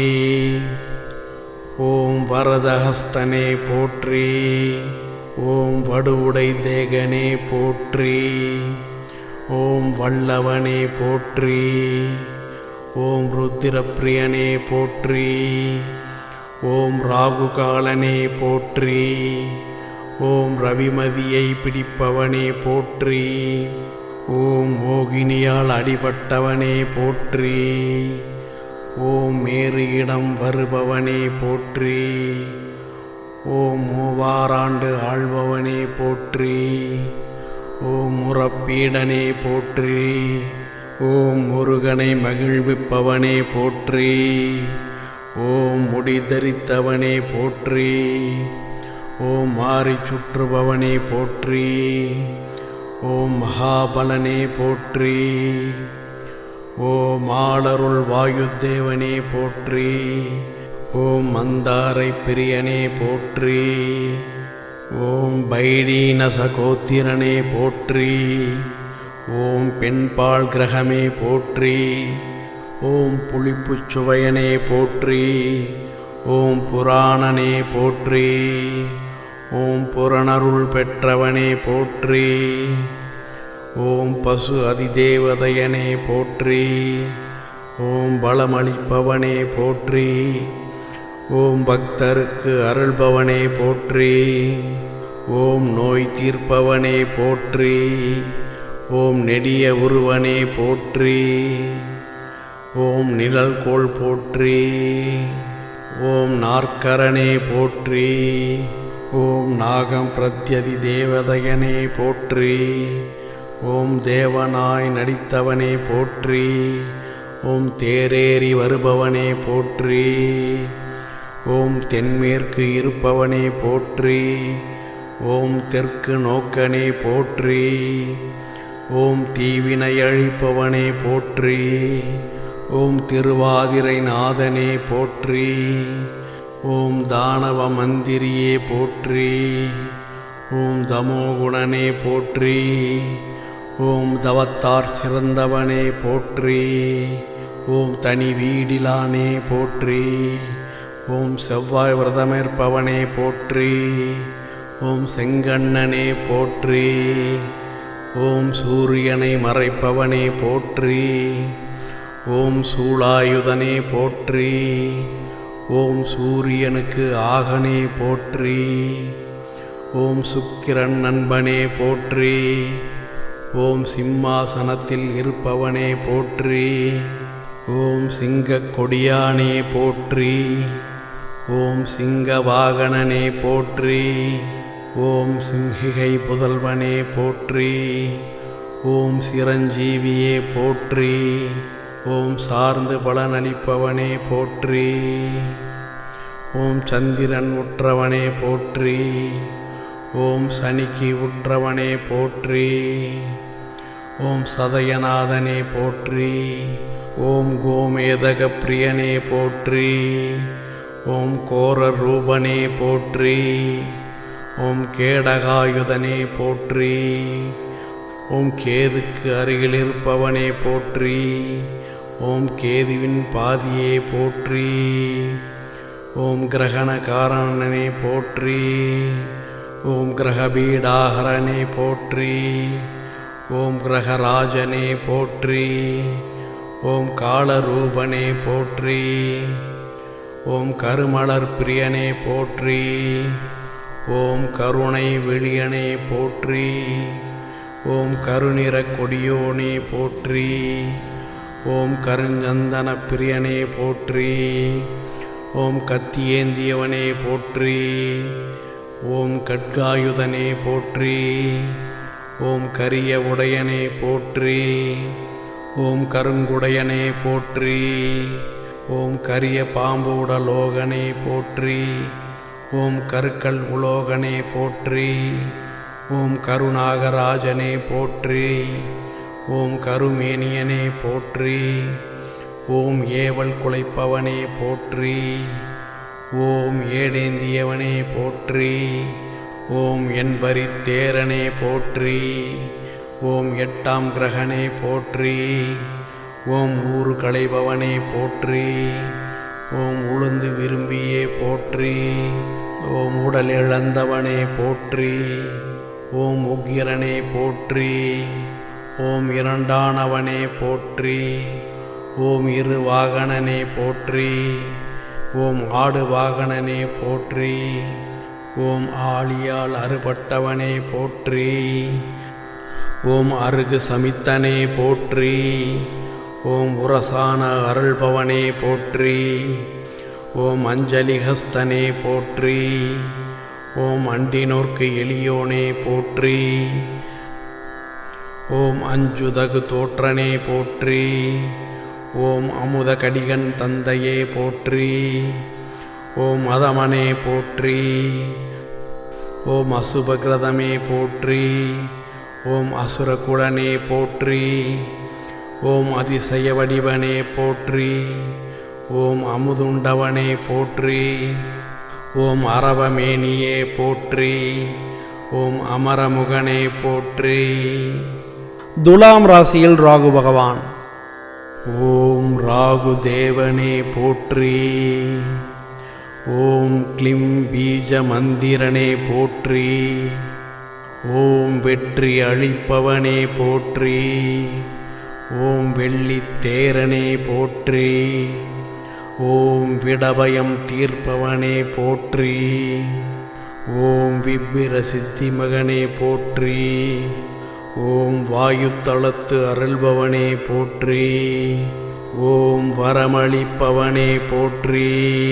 ஓம் வரதஹஸ்தனே போற்றி ஓம் வடுவுடை தேகனே போற்றி ஓம் வல்லவனே போற்றி ஓம் ருத்திரப்பிரியனே போற்றி ஓம் ராகுகாலனே போற்றி ஓம் ரவிமதியை பிடிப்பவனே போற்றி ஓம் மோகினியால் அடிபட்டவனே போற்றி ஓம் மேறு இடம் வருபவனே போற்றி ஓம் மூவாராண்டு ஆள்பவனே போற்றி ஓம் முறப்பீடனே போற்றி ஓம் முருகனை மகிழ்விப்பவனே போற்றி ஓம் முடிதரித்தவனே போற்றி ஓம் மாறி சுற்றுபவனே போற்றி ஓம் மகாபலனே போற்றி ஓம் ஆளருள் வாயுதேவனே போற்றி ஓம் மந்தாரை பிரியனே போற்றி ஓம் பைடீனச கோத்திரனே போற்றி ஓம் பெண்பால் கிரகமே போற்றி ஓம் புளிப்புச் சுவையனே போற்றி ஓம் புராணனே போற்றி ஓம் புறணருள் பெற்றவனே போற்றி ஓம் பசு அதிதேவதையனே போற்றி ஓம் பலமளிப்பவனே போற்றி ஓம் பக்தருக்கு அருள்பவனே போற்றி ஓம் நோய் தீர்ப்பவனே போற்றி ஓம் நெடிய உருவனே போற்றி ஓம் நிழல்கோள் போற்றி ஓம் நாற்கரனே போற்றி ஓம் நாகம் பிரத்யதி தேவதையனே போற்றி ஓம் தேவனாய் நடித்தவனே போற்றி ஓம் தேரேறி வருபவனே போற்றி ஓம் தென்மேற்கு இருப்பவனே போற்றி ஓம் தெற்கு நோக்கனே போற்றி ஓம் தீவினை அழிப்பவனே போற்றி ஓம் திருவாதிரை நாதனே போற்றி ஓம் தானவ மந்திரியே போற்றி ஓம் தமோகுணனே போற்றி ஓம் தவத்தார் சிறந்தவனே போற்றி ஓம் தனி வீடிலானே போற்றி ஓம் செவ்வாய் விரதமேற்பவனே போற்றி ஓம் செங்கண்ணனே போற்றி ஓம் சூரியனை மறைப்பவனே போற்றி ஓம் சூளாயுதனே போற்றி ஓம் சூரியனுக்கு ஆகனே போற்றி ஓம் சுக்கிரன் நண்பனே போற்றி ஓம் சிம்மாசனத்தில் இருப்பவனே போற்றி ஓம் சிங்கக் கொடியானே போற்றி ஓம் சிங்க வாகனனே போற்றி ஓம் சிம்ஹிகை புதல்வனே போற்றி ஓம் சிரஞ்சீவியே போற்றி ஓம் சார்ந்து பலனளிப்பவனே போற்றி ஓம் சந்திரன் உற்றவனே போற்றி ஓம் சனிக்கு உற்றவனே போற்றி ஓம் சதயநாதனே போற்றி ஓம் கோமேதக பிரியனே போற்றி ஓம் கோர ரூபனே போற்றி ஓம் கேடகாயுதனே போற்றி ஓம் கேதுக்கு அருகில் இருப்பவனே போற்றி ஓம் கேதுவின் பாதியே போற்றி ஓம் கிரகண காரணனே போற்றி ஓம் கிரகபீடாகரனே போற்றி ஓம் கிரகராஜனே போற்றி ஓம் காலரூபனே போற்றி ஓம் கருமலர் பிரியனே போற்றி ஓம் கருணை வெளியனே போற்றி ஓம் கருநிற கொடியோனே போற்றி ஓம் கருஞ்சந்தன பிரியனே போற்றி ஓம் கத்தியேந்தியவனே போற்றி ஓம் கட்காயுதனே போற்றி ஓம் கரிய உடையனே போற்றி ஓம் கருங்குடையனே போற்றி ஓம் கரிய பாம்பு உடலோகனே போற்றி ஓம் கருக்கல் உலோகனே போற்றி ஓம் கருணாகராஜனே போற்றி ஓம் கருமேனியனே போற்றி ஓம் ஏவல் குலைப்பவனே போற்றி ஓம் ஏடேந்தியவனே போற்றி ஓம் என்பரி தேரனே போற்றி ஓம் எட்டாம் கிரகனே போற்றி ஓம் ஊறு களைபவனே போற்றி ஓம் உளுந்து விரும்பியே போற்றி ஓம் உடல் இழந்தவனே போற்றி ஓம் உக்கிரனே போற்றி ஓம் இரண்டானவனே போற்றி ஓம் இரு வாகனனே போற்றி ஓம் ஆடு வாகனனே போற்றி ஓம் ஆழியால் அறுபட்டவனே போற்றி ஓம் அருகு சமித்தனே போற்றி ஓம் உரசான அருள்பவனே போற்றி ஓம் அஞ்சலிஹஸ்தனே போற்றி ஓம் அண்டினோர்க்கு எளியோனே போற்றி ஓம் அஞ்சுதகு தோற்றனே போற்றி ஓம் அமுத கடிகன் தந்தையே போற்றி ஓம் அதமனே போற்றி ஓம் அசுபகிரதமே போற்றி ஓம் அசுரகுடனே போற்றி ஓம் அதிசய வடிவனே போற்றி ஓம் அமுதுண்டவனே போற்றி ஓம் அரவமேனியே போற்றி ஓம் அமரமுகனே போற்றி துலாம் ராசியில் ராகு பகவான் ஓம் ராகு தேவனே போற்றி ஓம் கிளிம் பீஜ மந்திரனே போற்றி ஓம் வெற்றி அளிப்பவனே போற்றி ஓம் வெள்ளித் தேரனே போற்றி ஓம் விடபயம் தீர்ப்பவனே போற்றி ஓம் விவ்விர சித்தி மகனே போற்றி ஓம் வாயுத்தளத்து அருள்பவனே போற்றி ஓம் வரமளிப்பவனே போற்றி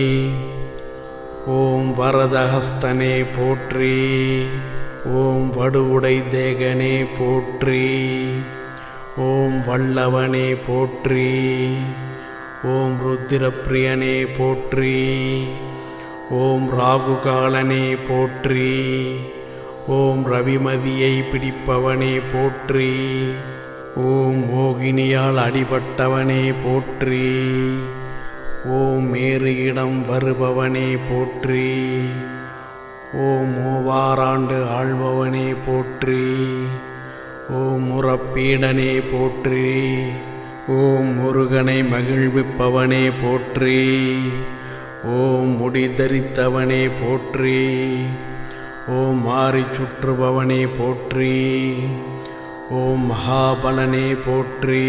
ஓம் வரதஹஸ்தனே போற்றி ஓம் வடுவுடை தேகனே போற்றி ஓம் வல்லவனே போற்றி ஓம் ருத்திரப்பிரியனே போற்றி ஓம் ராகுகாலனே போற்றி ஓம் ரவிமதியை பிடிப்பவனே போற்றி ஓம் மோகினியால் அடிபட்டவனே போற்றி ஓம் மேறு இடம் வருபவனே போற்றி ஓம் மூவாராண்டு ஆள்பவனே போற்றி ஓம் முறப்பீடனே போற்றி ஓம் முருகனை மகிழ்விப்பவனே போற்றி ஓம் முடி தரித்தவனே போற்றி ஓம் மாறி சுற்றுபவனே போற்றி ஓம் மகாபலனே போற்றி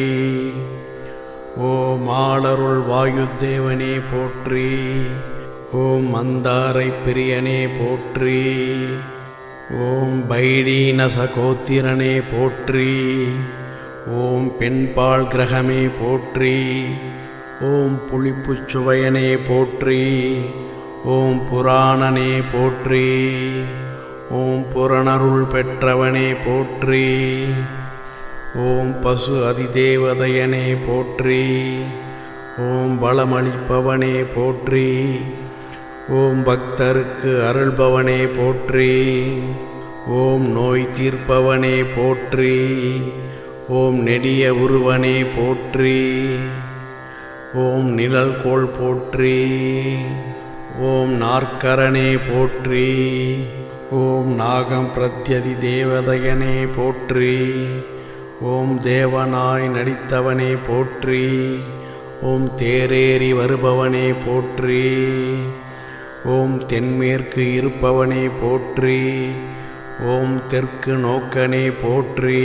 ஓம் ஆளருள் வாயுதேவனே போற்றி ஓம் மந்தாரை பிரியனே போற்றி ஓம் பைடீனச கோத்திரனே போற்றி ஓம் பெண்பால் கிரகமே போற்றி ஓம் புளிப்புச் சுவையனே போற்றி ஓம் புராணனே போற்றி ஓம் புரணருள் பெற்றவனே போற்றி ஓம் பசு அதிதேவதையனே போற்றி ஓம் பலமளிப்பவனே போற்றி ஓம் பக்தருக்கு அருள்பவனே போற்றி ஓம் நோய் தீர்ப்பவனே போற்றி ஓம் நெடிய உருவனே போற்றி ஓம் நிழல்கோள் போற்றி ஓம் நாற்கரனே போற்றி ஓம் நாகம் பிரத்யதி தேவதையனே போற்றி ஓம் தேவனாய் நடித்தவனே போற்றி ஓம் தேரேறி வருபவனே போற்றி ஓம் தென்மேற்கு இருப்பவனே போற்றி ஓம் தெற்கு நோக்கனே போற்றி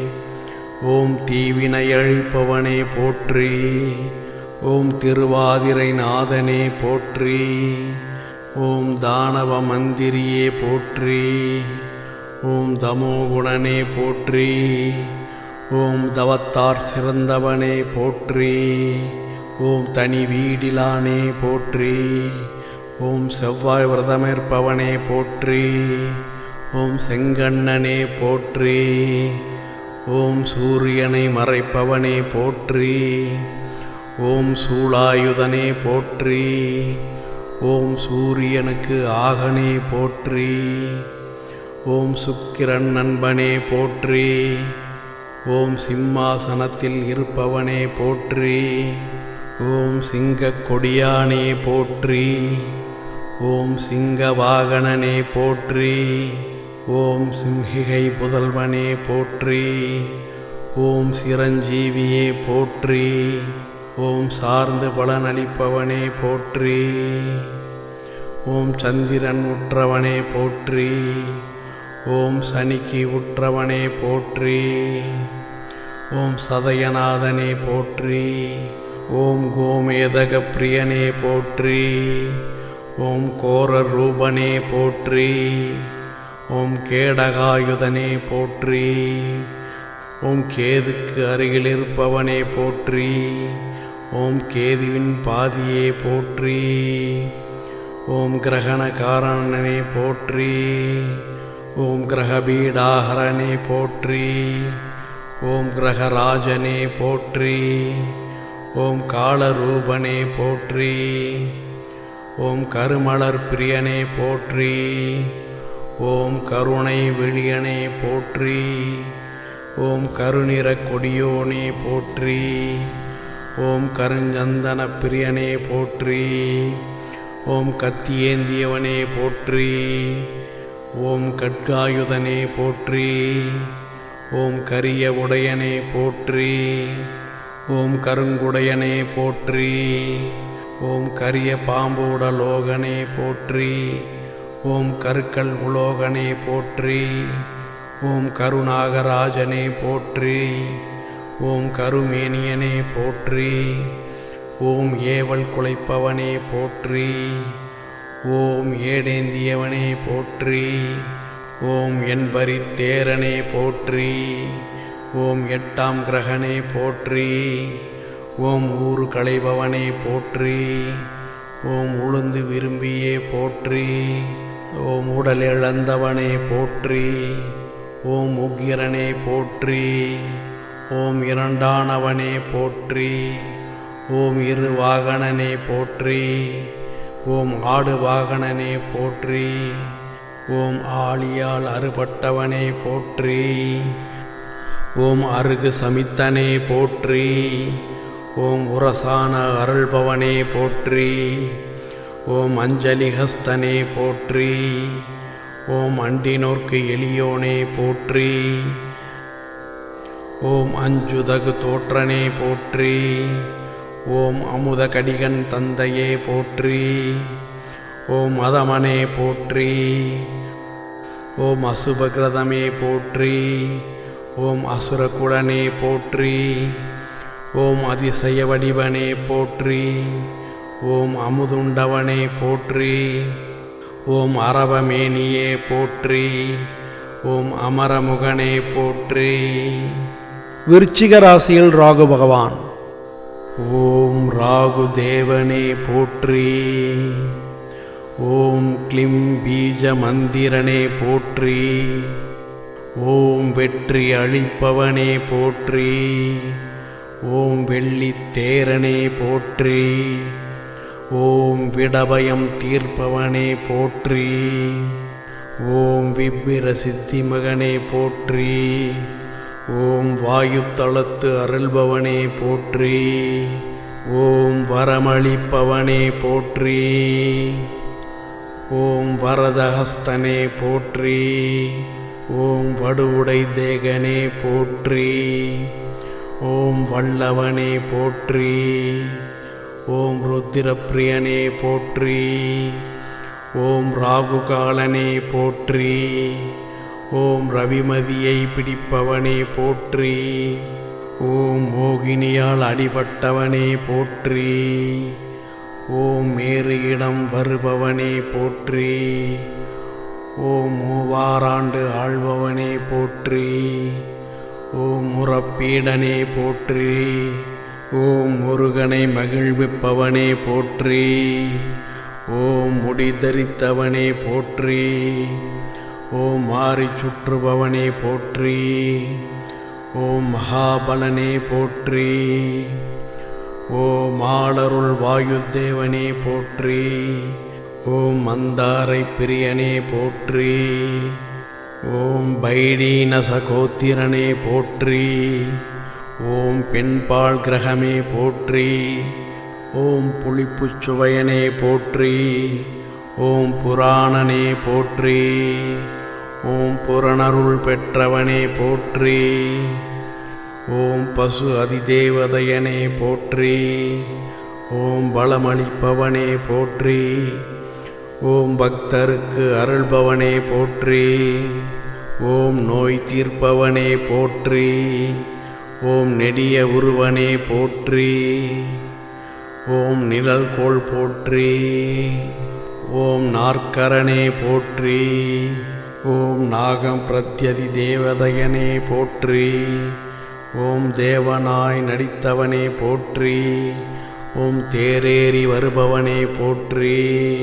ஓம் தீவினை அழிப்பவனே போற்றி ஓம் திருவாதிரை நாதனே போற்றி ஓம் தானவ மந்திரியே போற்றி ஓம் தமோகுணனே போற்றி ஓம் தவத்தார் சிறந்தவனே போற்றி ஓம் தனி வீடிலானே போற்றி ஓம் செவ்வாய் விரதமேற்பவனே போற்றி ஓம் செங்கண்ணனே போற்றி ஓம் சூரியனை மறைப்பவனே போற்றி ஓம் சூளாயுதனே போற்றி ஓம் சூரியனுக்கு ஆகனே போற்றி ஓம் சுக்கிரன் நண்பனே போற்றி ஓம் சிம்மாசனத்தில் இருப்பவனே போற்றி ஓம் சிங்கக் கொடியானே போற்றி ஓம் சிங்க வாகனனே போற்றி ஓம் சிம்ஹிகை புதல்வனே போற்றி ஓம் சிரஞ்சீவியே போற்றி ஓம் சார்ந்து பலனளிப்பவனே போற்றி ஓம் சந்திரன் உற்றவனே போற்றி ஓம் சனிக்கு உற்றவனே போற்றி ஓம் சதயநாதனே போற்றி ஓம் கோமேதக பிரியனே போற்றி ஓம் கோர ரூபனே போற்றி ஓம் கேடகாயுதனே போற்றி ஓம் கேதுக்கு அருகில் இருப்பவனே போற்றி ஓம் கேதுவின் பாதியே போற்றி ஓம் கிரகண காரணனே போற்றி ஓம் கிரகபீடாகரனே போற்றி ஓம் கிரகராஜனே போற்றி ஓம் காலரூபனே போற்றி ஓம் கருமலர் பிரியனே போற்றி ஓம் கருணை வெளியனே போற்றி ஓம் கருநிற கொடியோனே போற்றி ஓம் கருஞ்சந்தன பிரியனே போற்றி ஓம் கத்தியேந்தியவனே போற்றி ஓம் கட்காயுதனே போற்றி ஓம் கரிய உடையனே போற்றி ஓம் கருங்குடையனே போற்றி ஓம் கரிய பாம்பு உடலோகனே போற்றி ஓம் கருக்கல் உலோகனே போற்றி ஓம் கருநாகராஜனே போற்றி ஓம் கருமேனியனே போற்றி ஓம் ஏவல் குலைப்பவனே போற்றி ஓம் ஏடேந்தியவனே போற்றி ஓம் என்பரி தேரனே போற்றி ஓம் எட்டாம் கிரகனே போற்றி ஓம் ஊறு களைபவனே போற்றி ஓம் உளுந்து விரும்பியே போற்றி ஓம் உடல் இழந்தவனே போற்றி ஓம் உக்கிரனே போற்றி ஓம் இரண்டானவனே போற்றி ஓம் இரு வாகனனே போற்றி ஓம் ஆடு வாகனனே போற்றி ஓம் ஆளியால் அறுபட்டவனே போற்றி ஓம் அருகு சமித்தனே போற்றி ஓம் உரசான அருள்பவனே போற்றி ஓம் அஞ்சலிஹஸ்தனே போற்றி ஓம் அண்டினோர்க்கு எளியோனே போற்றி ஓம் அஞ்சுதகு தோற்றனே போற்றி ஓம் அமுத கடிகன் தந்தையே போற்றி ஓம் மதமனே போற்றி ஓம் அசுபகிரதமே போற்றி ஓம் அசுரகுடனே போற்றி ஓம் அதிசய வடிவனே போற்றி ஓம் அமுதுண்டவனே போற்றி ஓம் அரவமேனியே போற்றி ஓம் அமரமுகனே போற்றி விருச்சிக ராசியில் ராகு பகவான் ஓம் ராகு தேவனே போற்றி ஓம் கிளிம் பீஜ மந்திரனே போற்றி ஓம் வெற்றி அளிப்பவனே போற்றி ஓம் வெள்ளித் தேரனே போற்றி ஓம் விடபயம் தீர்ப்பவனே போற்றி ஓம் விப்பிர சித்தி மகனே போற்றி ஓம் வாயு தளத்து அருள்பவனே போற்றி ஓம் வரமளிப்பவனே போற்றி ஓம் வரதஹஸ்தனே போற்றி ஓம் வடுவுடை தேகனே போற்றி ஓம் வல்லவனே போற்றி ஓம் ருத்திரப்பிரியனே போற்றி ஓம் ராகுகாலனே போற்றி ஓம் ரவிமதியை பிடிப்பவனே போற்றி ஓம் மோகினியால் அடிபட்டவனே போற்றி ஓம் மேறு இடம் வருபவனே போற்றி ஓம் மூவாராண்டு ஆள்பவனே போற்றி ஓம் முறப்பீடனே போற்றி ஓம் முருகனை மகிழ்விப்பவனே போற்றி ஓம் முடி தரித்தவனே போற்றி ஓம் மாறி சுற்றுபவனே போற்றி ஓம் மகாபலனே போற்றி ஓம் ஆளருள் வாயுதேவனே போற்றி ஓம் மந்தாரை பிரியனே போற்றி ஓம் பைடீன சகோத்திரனே போற்றி ஓம் பெண்பால் கிரகமே போற்றி ஓம் புளிப்புச் சுவையனே போற்றி ஓம் புராணனே போற்றி ஓம் புறணருள் பெற்றவனே போற்றி ஓம் பசு அதிதேவதையனே போற்றி ஓம் பலமளிப்பவனே போற்றி ஓம் பக்தருக்கு அருள்பவனே போற்றி ஓம் நோய் தீர்ப்பவனே போற்றி ஓம் நெடிய உருவனே போற்றி ஓம் நிழல்கோள் போற்றி ஓம் நாற்கரனே போற்றி ஓம் நாகம் பிரத்யதி தேவதையனே போற்றி ஓம் தேவனாய் நடித்தவனே போற்றி ஓம் தேரேறி வருபவனே போற்றி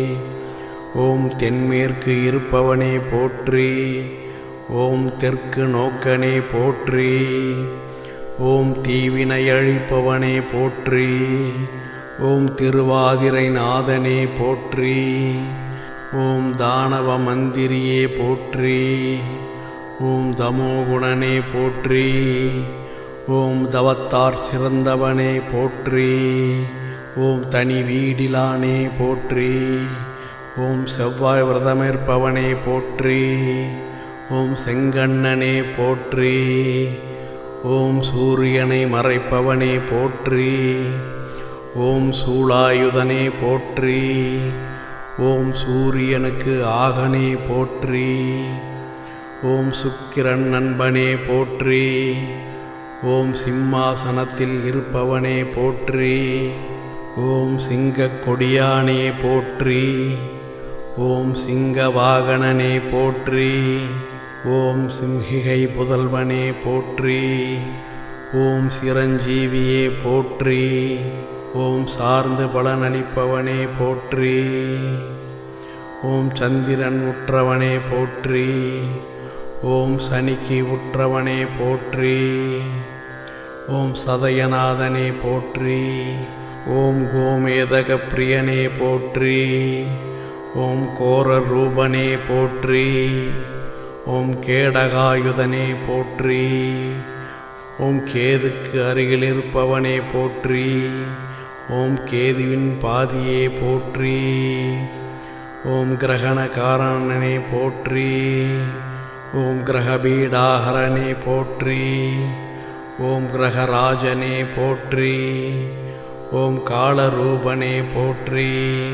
ஓம் தென்மேற்கு இருப்பவனே போற்றி ஓம் தெற்கு நோக்கனே போற்றி ஓம் தீவினை அழிப்பவனே போற்றி ஓம் திருவாதிரை நாதனே போற்றி ஓம் தானவ மந்திரியே போற்றி ஓம் தமோகுணனே போற்றி ஓம் தவத்தார் சிறந்தவனே போற்றி ஓம் தனி வீடிலானே போற்றி ஓம் செவ்வாய் விரதமேற்பவனே போற்றி ஓம் செங்கண்ணனே போற்றி ஓம் சூரியனை மறைப்பவனே போற்றி ஓம் சூளாயுதனே போற்றி ஓம் சூரியனுக்கு ஆகனே போற்றி ஓம் சுக்கிரன் நண்பனே போற்றி ஓம் சிம்மாசனத்தில் இருப்பவனே போற்றி ஓம் சிங்கக் கொடியானே போற்றி ஓம் சிங்க வாகனனே போற்றி ஓம் சிம்ஹிகை புதல்வனே போற்றி ஓம் சிரஞ்சீவியே போற்றி ஓம் சார்ந்து பலனளிப்பவனே போற்றி ஓம் சந்திரன் உற்றவனே போற்றி ஓம் சனிக்கு உற்றவனே போற்றி ஓம் சதயநாதனே போற்றி ஓம் கோமேதக பிரியனே போற்றி ஓம் கோர ரூபனே போற்றி ஓம் கேடகாயுதனே போற்றி ஓம் கேதுக்கு அருகில் இருப்பவனே போற்றி ஓம் கேதுவின் பாதியே போற்றி ஓம் கிரகணகாரணனே போற்றி ஓம் கிரகபீடாகரனே போற்றி ஓம் கிரகராஜனே போற்றி ஓம் காலரூபனே போற்றி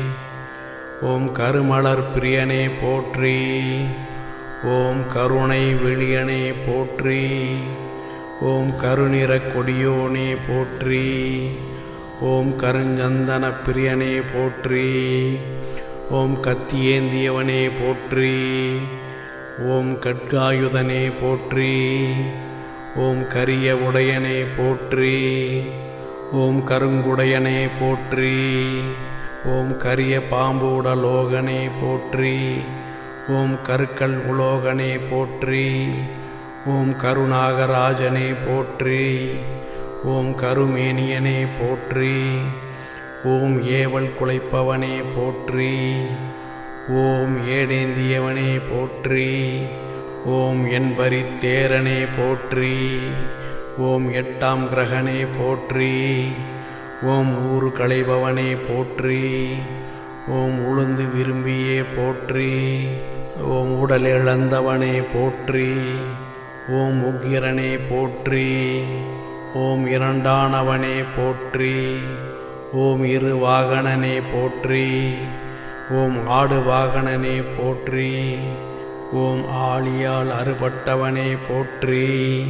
ஓம் கருமலர் பிரியனே போற்றி ஓம் கருணை வெளியனே போற்றி ஓம் கருநிற கொடியோனே போற்றி ஓம் கருஞ்சந்தன பிரியனே போற்றி ஓம் கத்தியேந்தியவனே போற்றி ஓம் கட்காயுதனே போற்றி ஓம் கரிய உடையனே போற்றி ஓம் கருங்குடையனே போற்றி ஓம் கரிய பாம்பு உடலோகனே போற்றி ஓம் கருக்கல் உலோகனே போற்றி ஓம் கருணாகராஜனே போற்றி ஓம் கருமேனியனே போற்றி ஓம் ஏவல் குலைப்பவனே போற்றி ஓம் ஏடேந்தியவனே போற்றி ஓம் என்பரி தேரனே போற்றி ஓம் எட்டாம் கிரகனே போற்றி ஓம் ஊறு களைபவனே போற்றி ஓம் உளுந்து விரும்பியே போற்றி ஓம் உடல் இழந்தவனே போற்றி ஓம் உக்கிரனே போற்றி ஓம் இரண்டானவனே போற்றி ஓம் இரு வாகனனே போற்றி ஓம் ஆடு வாகனனே போற்றி ஓம் ஆளியால் அறுபட்டவனே போற்றி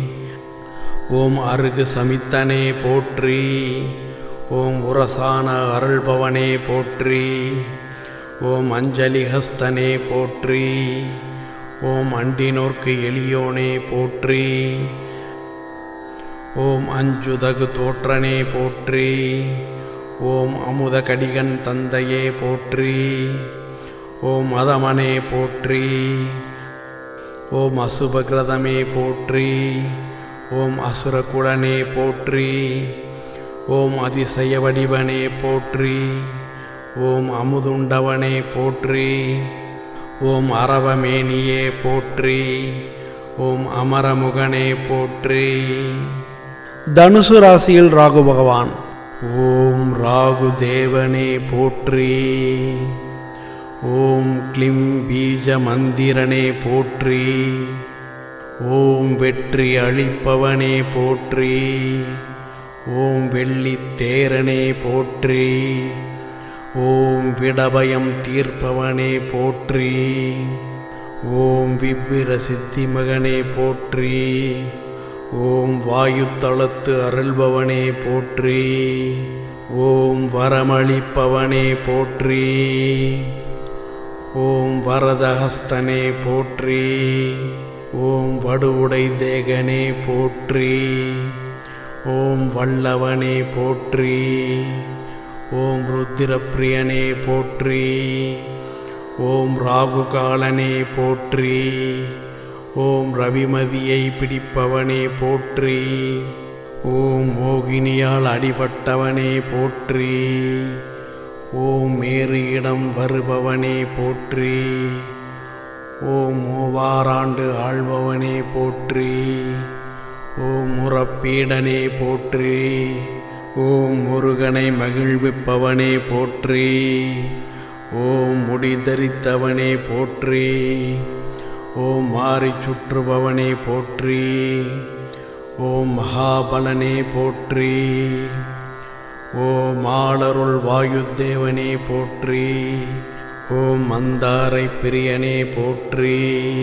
ஓம் அருகு சமித்தனே போற்றி ஓம் உரசான அருள்பவனே போற்றி ஓம் அஞ்சலிஹஸ்தனே போற்றி ஓம் அண்டினோர்க்கு எளியோனே போற்றி ஓம் அஞ்சுதகு தோற்றனே போற்றி ஓம் அமுத கடிகன் தந்தையே போற்றி ஓம் மதமனே போற்றி ஓம் அசுபகிரதமே போற்றி ஓம் அசுரகுடனே போற்றி ஓம் அதிசய வடிவனே போற்றி ஓம் அமுதுண்டவனே போற்றி ஓம் அரவமேனியே போற்றி ஓம் அமரமுகனே போற்றி தனுசு ராசியில் ராகு பகவான் ஓம் ராகு தேவனே போற்றி ஓம் க்ளிம் பீஜ மந்திரனே போற்றி ஓம் வெற்றி அளிப்பவனே போற்றி ஓம் வெள்ளித் தேரனே போற்றி ஓம் விடபயம் தீர்ப்பவனே போற்றி ஓம் விவ்விர சித்தி மகனே போற்றி ஓம் வாயுத்தளத்து அருள்பவனே போற்றி ஓம் வரமளிப்பவனே போற்றி ஓம் வரதஹஸ்தனே போற்றி ஓம் வடுவுடை தேகனே போற்றி ஓம் வல்லவனே போற்றி ஓம் ருத்திரப்பிரியனே போற்றி ஓம் ராகுகாலனே போற்றி ஓம் ரவிமதியை பிடிப்பவனே போற்றி ஓம் மோகினியால் அடிபட்டவனே போற்றி ஓம் மேறு இடம் வருபவனே போற்றி ஓம் மூவாராண்டு ஆள்பவனே போற்றி ஓம் முறப்பீடனே போற்றி ஓம் முருகனை மகிழ்விப்பவனே போற்றி ஓம் முடி தரித்தவனே போற்றி ஓம் மாறி சுற்றுபவனே போற்றி ஓம் மகாபலனே போற்றி ஓம் ஆளருள் வாயுதேவனே போற்றி ஓம் மந்தாரை பிரியனே போற்றி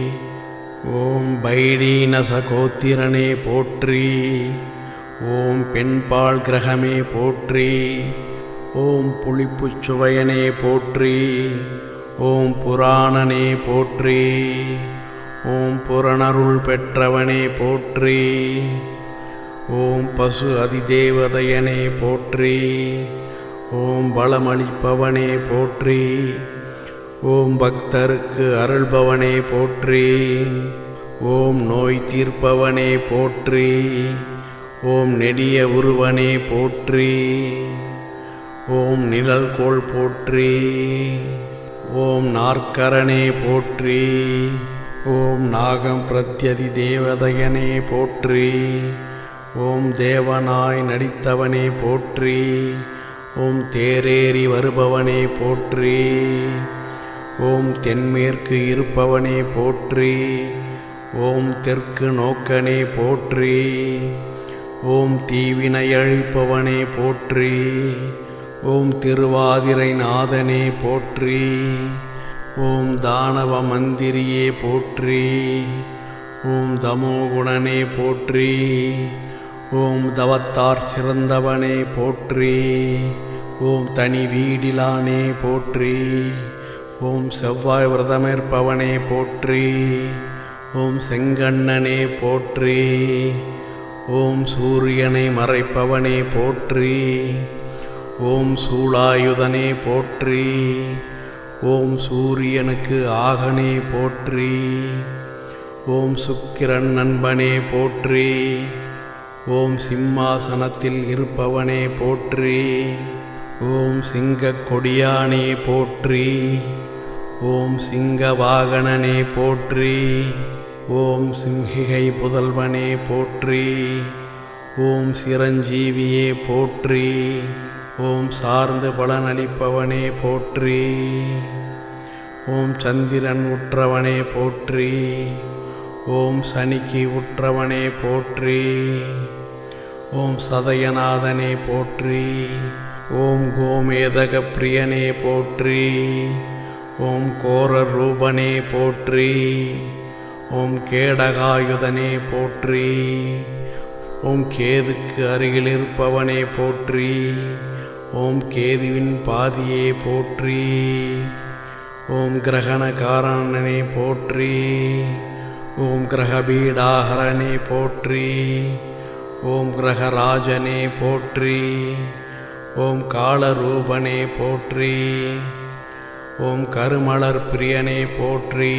ஓம் பைடீனச கோத்திரனே போற்றி ஓம் பெண்பால் கிரகமே போற்றி ஓம் புளிப்புச் சுவையனே போற்றி ஓம் புராணனே போற்றி ஓம் புறணருள் பெற்றவனே போற்றி ஓம் பசு அதிதேவதையனே போற்றி ஓம் பலமளிப்பவனே போற்றி ஓம் பக்தருக்கு அருள்பவனே போற்றி ஓம் நோய் தீர்ப்பவனே போற்றி ஓம் நெடிய உருவனே போற்றி ஓம் நிழல்கோள் போற்றி ஓம் நாற்கரனே போற்றி ஓம் நாகம் பிரத்யதி தேவதையனே போற்றி ஓம் தேவனாய் நடித்தவனே போற்றி ஓம் தேரேறி வருபவனே போற்றி ஓம் தென்மேற்கு இருப்பவனே போற்றி ஓம் தெற்கு நோக்கனே போற்றி ஓம் தீவினை அழிப்பவனே போற்றி ஓம் திருவாதிரை நாதனே போற்றி ஓம் தானவ மந்திரியே போற்றி ஓம் தமோகுணனே போற்றி ஓம் தவத்தார் சிறந்தவனே போற்றி ஓம் தனி வீடிலானே போற்றி ஓம் செவ்வாய் விரதமேற்பவனே போற்றி ஓம் செங்கண்ணனே போற்றி ஓம் சூரியனை மறைப்பவனே போற்றி ஓம் சூளாயுதனே போற்றி ஓம் சூரியனுக்கு ஆகனே போற்றி ஓம் சுக்கிரன் நண்பனே போற்றி ஓம் சிம்மாசனத்தில் இருப்பவனே போற்றி ஓம் சிங்கக் கொடியானே போற்றி ஓம் சிங்க வாகனனே போற்றி ஓம் சிம்ஹிகை புதல்வனே போற்றி ஓம் சிரஞ்சீவியே போற்றி ஓம் சார்ந்து பலனளிப்பவனே போற்றி ஓம் சந்திரன் உற்றவனே போற்றி ஓம் சனிக்கு உற்றவனே போற்றி ஓம் சதயநாதனே போற்றி ஓம் கோமேதக பிரியனே போற்றி ஓம் கோர ரூபனே போற்றி ஓம் கேடகாயுதனே போற்றி ஓம் கேதுக்கு அருகில் இருப்பவனே போற்றி ஓம் கேதுவின் பாதியே போற்றி ஓம் கிரகணகாரணனே போற்றி ஓம் கிரகபீடாகரனே போற்றி ஓம் கிரகராஜனே போற்றி ஓம் காலரூபனே போற்றி ஓம் கருமலர் பிரியனே போற்றி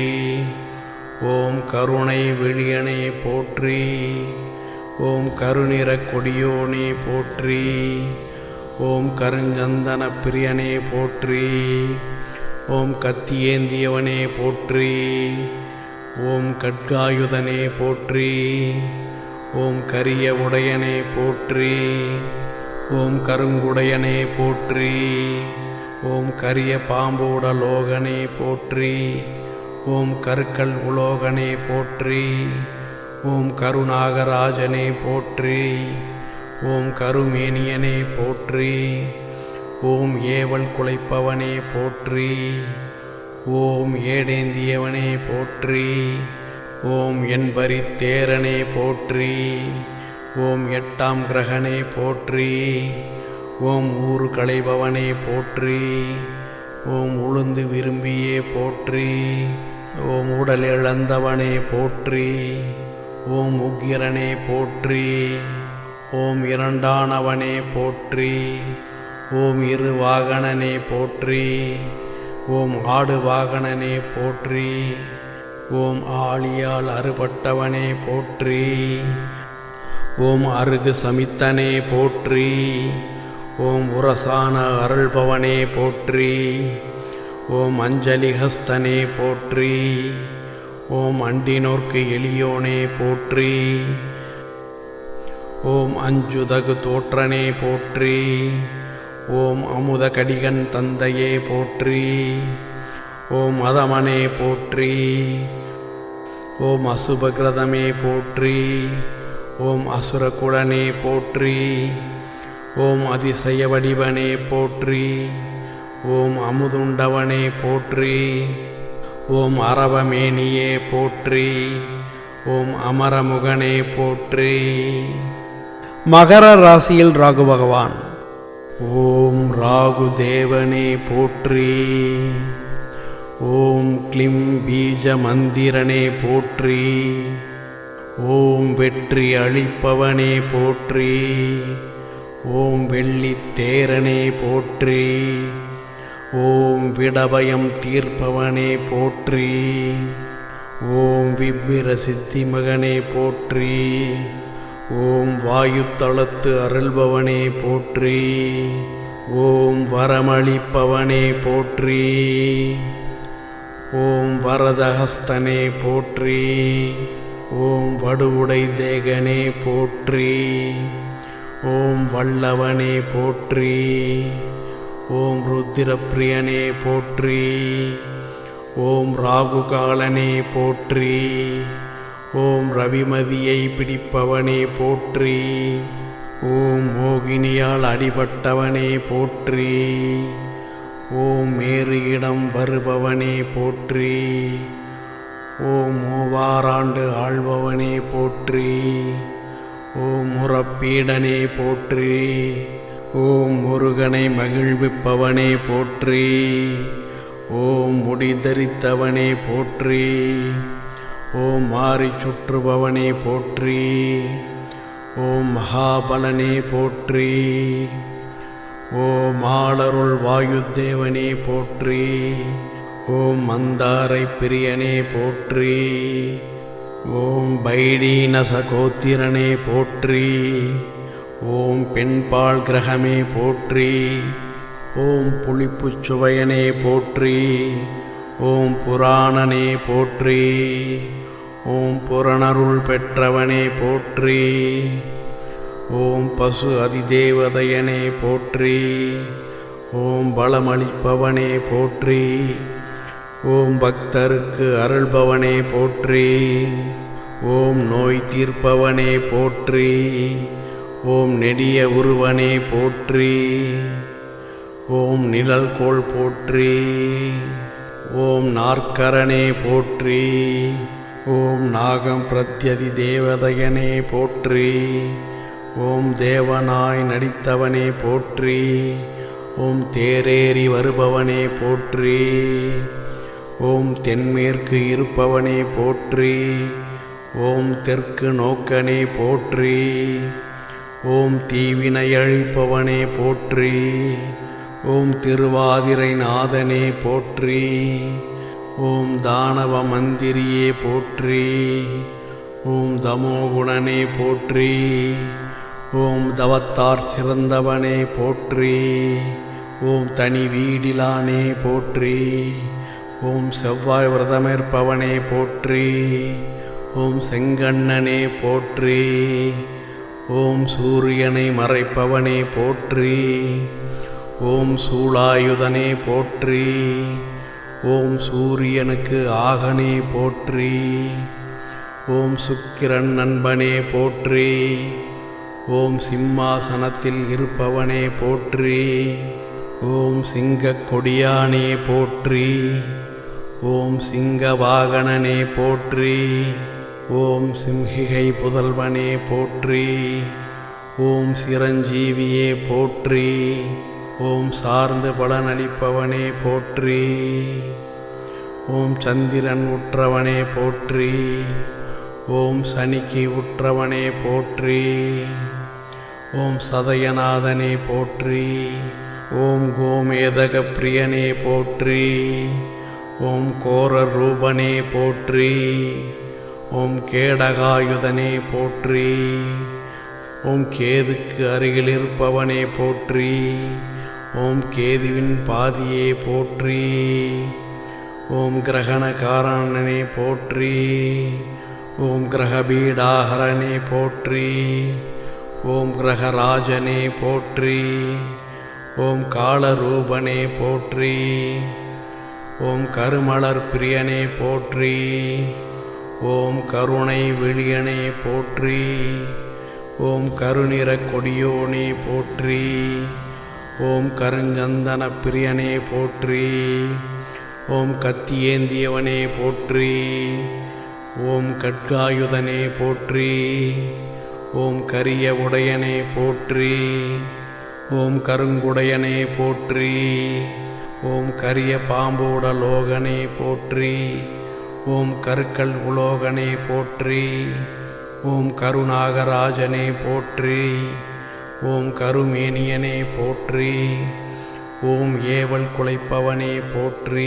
ஓம் கருணை வெளியனே போற்றி ஓம் கருநிற கொடியோனே போற்றி ஓம் கருஞ்சந்தன பிரியனே போற்றி ஓம் கத்தியேந்தியவனே போற்றி ஓம் கட்காயுதனே போற்றி ஓம் கரிய உடையனே போற்றி ஓம் கருங்குடையனே போற்றி ஓம் கரிய பாம்பு உடலோகனே போற்றி ஓம் கருக்கல் உலோகனே போற்றி ஓம் கருநாகராஜனே போற்றி ஓம் கருமேனியனே போற்றி ஓம் ஏவல் குலைப்பவனே போற்றி ஓம் ஏடேந்தியவனே போற்றி ஓம் என்பரி தேரனே போற்றி ஓம் எட்டாம் கிரகனே போற்றி ஓம் ஊறு களைபவனே போற்றி ஓம் உளுந்து விரும்பியே போற்றி ஓம் உடல் இழந்தவனே போற்றி ஓம் உக்கிரனே போற்றி ஓம் இரண்டானவனே போற்றி ஓம் இரு வாகனனே போற்றி ஓம் ஆடு வாகனனே போற்றி ஓம் ஆழியால் அறுபட்டவனே போற்றி ஓம் அருகு சமித்தனே போற்றி ஓம் உரசான அருள்பவனே போற்றி ஓம் அஞ்சலிஹஸ்தனே போற்றி ஓம் அண்டினோர்க்கு எளியோனே போற்றி ஓம் அஞ்சுதகு தோற்றனே போற்றி ஓம் அமுத கடிகன் தந்தையே போற்றி ஓம் அதமனே போற்றி ஓம் அசுபகிரதமே போற்றி ஓம் அசுரகுடனே போற்றி ஓம் அதிசய வடிவனே போற்றி ஓம் அமுதுண்டவனே போற்றி ஓம் அரவமேனியே போற்றி ஓம் அமரமுகனே போற்றி மகர ராசியில் ராகு பகவான் ஓம் ராகு தேவனே போற்றி ஓம் கிளிம் பீஜ மந்திரனே போற்றி ஓம் வெற்றி அளிப்பவனே போற்றி ஓம் வெள்ளித் தேரனே போற்றி ஓம் விடபயம் தீர்ப்பவனே போற்றி ஓம் விப்பிர சித்தி மகனே போற்றி ஓம் வாயுத்தளத்து அருள்பவனே போற்றி ஓம் வரமளிப்பவனே போற்றி ஓம் வரதஹஸ்தனே போற்றி ஓம் வடுவுடை தேகனே போற்றி ஓம் வல்லவனே போற்றி ஓம் ருத்திரப்பிரியனே போற்றி ஓம் ராகுகாலனே போற்றி ஓம் ரவிமதியை பிடிப்பவனே போற்றி ஓம் மோகினியால் அடிபட்டவனே போற்றி ஓம் மேறு இடம் வருபவனே போற்றி ஓம் மூவாராண்டு ஆள்பவனே போற்றி ஓம் முறப்பீடனே போற்றி ஓம் முருகனை மகிழ்விப்பவனே போற்றி ஓம் முடிதரித்தவனே போற்றி ஓம் மாறி சுற்றுபவனே போற்றி ஓம் மகாபலனே போற்றி ஓம் ஆளருள் வாயுதேவனே போற்றி ஓம் மந்தாரை பிரியனே போற்றி ஓம் பைடீனச கோத்திரனே போற்றி ஓம் பெண்பால் கிரகமே போற்றி ஓம் புளிப்புச் சுவையனே போற்றி ஓம் புராணனே போற்றி ஓம் புரணருள் பெற்றவனே போற்றி ஓம் பசு அதிதேவதையனே போற்றி ஓம் பலமளிப்பவனே போற்றி ஓம் பக்தருக்கு அருள்பவனே போற்றி ஓம் நோய் தீர்ப்பவனே போற்றி ஓம் நெடிய உருவனே போற்றி ஓம் நிழல்கோள் போற்றி ஓம் நாற்கரனே போற்றி ஓம் நாகம் பிரத்யதி தேவதையனே போற்றி ஓம் தேவனாய் நடித்தவனே போற்றி ஓம் தேரேறி வருபவனே போற்றி ஓம் தென்மேற்கு இருப்பவனே போற்றி ஓம் தெற்கு நோக்கனே போற்றி ஓம் தீவினை அழிப்பவனே போற்றி ஓம் திருவாதிரை நாதனே போற்றி ஓம் தானவ மந்திரியே போற்றி ஓம் தமோகுணனே போற்றி ஓம் தவத்தார் சிறந்தவனே போற்றி ஓம் தனி வீடிலானே போற்றி ஓம் செவ்வாய் விரதமேற்பவனே போற்றி ஓம் செங்கண்ணனே போற்றி ஓம் சூரியனை மறைப்பவனே போற்றி ஓம் சூளாயுதனே போற்றி ஓம் சூரியனுக்கு ஆகனே போற்றி ஓம் சுக்கிரன் நண்பனே போற்றி ஓம் சிம்மாசனத்தில் இருப்பவனே போற்றி ஓம் சிங்கக் கொடியானே போற்றி ஓம் சிங்க வாகனனே போற்றி ஓம் சிம்ஹிகை புதல்வனே போற்றி ஓம் சிரஞ்சீவியே போற்றி ஓம் சார்ந்து பலனளிப்பவனே போற்றி ஓம் சந்திரன் உற்றவனே போற்றி ஓம் சனிக்கு உற்றவனே போற்றி ஓம் சதயநாதனே போற்றி ஓம் கோமேதக பிரியனே போற்றி ஓம் கோர ரூபனே போற்றி ஓம் கேடகாயுதனே போற்றி ஓம் கேதுக்கு அருகில் இருப்பவனே போற்றி ஓம் கேதுவின் பாதியே போற்றி ஓம் கிரகணகாரணனே போற்றி ஓம் கிரகபீடாகரனே போற்றி ஓம் கிரகராஜனே போற்றி ஓம் காலரூபனே போற்றி ஓம் கருமலர் பிரியனே போற்றி ஓம் கருணை வெளியனே போற்றி ஓம் கருநிற கொடியோனே போற்றி ஓம் கருஞ்சந்தன பிரியனே போற்றி ஓம் கத்தியேந்தியவனே போற்றி ஓம் கட்காயுதனே போற்றி ஓம் கரிய உடையனே போற்றி ஓம் கருங்குடையனே போற்றி ஓம் கரிய பாம்பு உடலோகனே போற்றி ஓம் கருக்கல் உலோகனே போற்றி ஓம் கருநாகராஜனே போற்றி ஓம் கருமேனியனே போற்றி ஓம் ஏவல் குலைப்பவனே போற்றி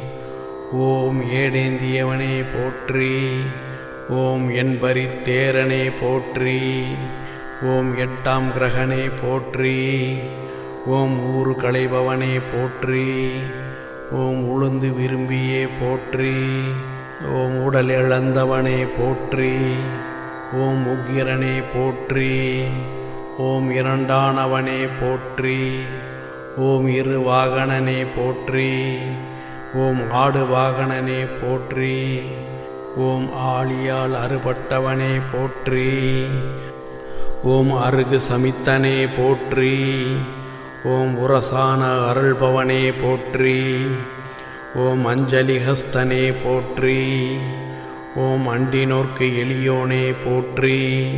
ஓம் ஏடேந்தியவனே போற்றி ஓம் என்பரி தேரனே போற்றி ஓம் எட்டாம் கிரகனே போற்றி ஓம் ஊறு களைபவனே போற்றி ஓம் உளுந்து விரும்பியே போற்றி ஓம் உடல் இழந்தவனே போற்றி ஓம் உக்கிரனே போற்றி ஓம் இரண்டானவனே போற்றி ஓம் இரு வாகனனே போற்றி ஓம் ஆடு வாகனனே போற்றி ஓம் ஆளியால் அறுபட்டவனே போற்றி ஓம் அருகு சமித்தனே போற்றி ஓம் உரசான அருள்பவனே போற்றி ஓம் அஞ்சலிஹஸ்தனே போற்றி ஓம் அண்டினோர்க்கு எளியோனே போற்றி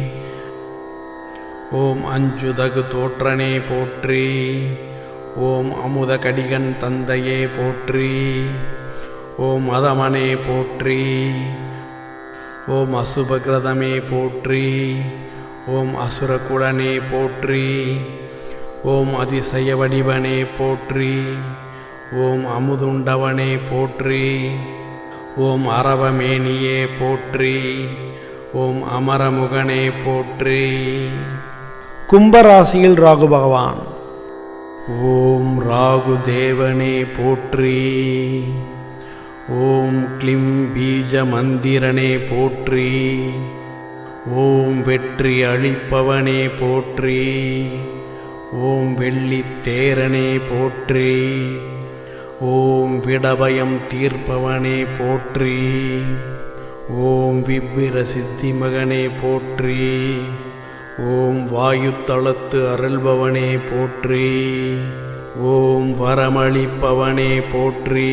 ஓம் அஞ்சுதகு தோற்றனே போற்றி ஓம் அமுத கடிகன் தந்தையே போற்றி ஓம் மதமனே போற்றி ஓம் அசுபகிரதமே போற்றி ஓம் அசுரகுடனே போற்றி ஓம் அதிசய வடிவனே போற்றி ஓம் அமுதுண்டவனே போற்றி ஓம் அரவமேனியே போற்றி ஓம் அமரமுகனே போற்றி கும்பராசியில் ராகு பகவான் ஓம் ராகு தேவனே போற்றி ஓம் கிளிம் பீஜ மந்திரனே போற்றி ஓம் வெற்றி அளிப்பவனே போற்றி ஓம் வெள்ளித் தேரனே போற்றி ஓம் விடபயம் தீர்ப்பவனே போற்றி ஓம் விவ்விர சித்தி மகனே போற்றி ஓம் வாயுத்தளத்து அருள்பவனே போற்றி ஓம் வரமளிப்பவனே போற்றி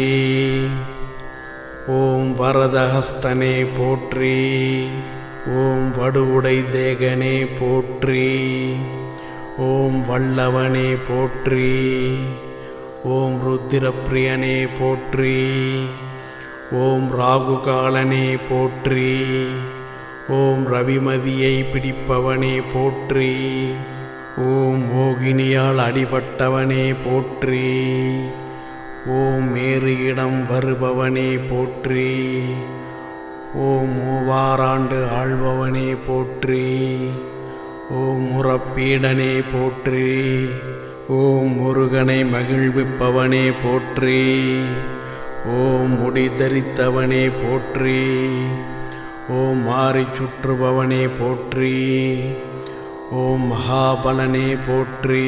ஓம் வரதஹஸ்தனே போற்றி ஓம் வடுவுடை தேகனே போற்றி ஓம் வல்லவனே போற்றி ஓம் ருத்திரப்பிரியனே போற்றி ஓம் ராகுகாலனே போற்றி ஓம் ரவிமதியை பிடிப்பவனே போற்றி ஓம் மோகினியால் அடிபட்டவனே போற்றி ஓம் மேறு இடம் வருபவனே போற்றி ஓம் மூவாராண்டு ஆள்பவனே போற்றி ஓம் முறப்பீடனே போற்றி ஓம் முருகனை மகிழ்விப்பவனே போற்றி ஓம் முடி தரித்தவனே போற்றி ஓம் மாறி சுற்றுபவனே போற்றி ஓம் மகாபலனே போற்றி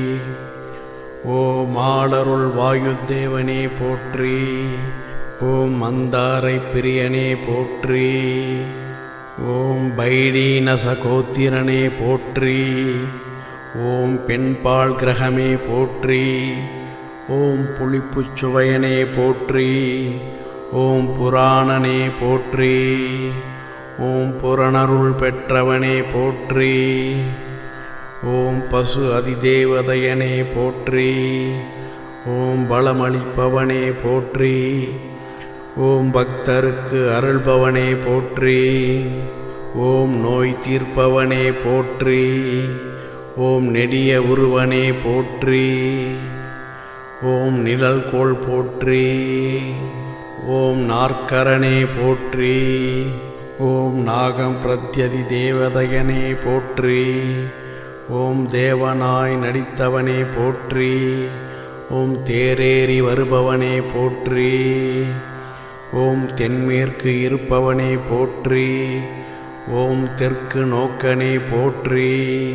ஓம் ஆளருள் வாயுதேவனே போற்றி ஓம் மந்தாரை பிரியனே போற்றி ஓம் பைடீன சகோத்திரனே போற்றி ஓம் பெண்பால் கிரகமே போற்றி ஓம் புளிப்புச் சுவையனே போற்றி ஓம் புராணனே போற்றி ஓம் புறணருள் பெற்றவனே போற்றி ஓம் பசு அதிதேவதையனே போற்றி ஓம் பலமளிப்பவனே போற்றி ஓம் பக்தருக்கு அருள்பவனே போற்றி ஓம் நோய் தீர்ப்பவனே போற்றி ஓம் நெடிய உருவனே போற்றி ஓம் நிழல்கோள் போற்றி ஓம் நாற்கரனே போற்றி ஓம் நாகம் பிரத்யதி தேவதையனே போற்றி ஓம் தேவனாய் நடித்தவனே போற்றி ஓம் தேரேறி வருபவனே போற்றி ஓம் தென்மேற்கு இருப்பவனே போற்றி ஓம் தெற்கு நோக்கனே போற்றி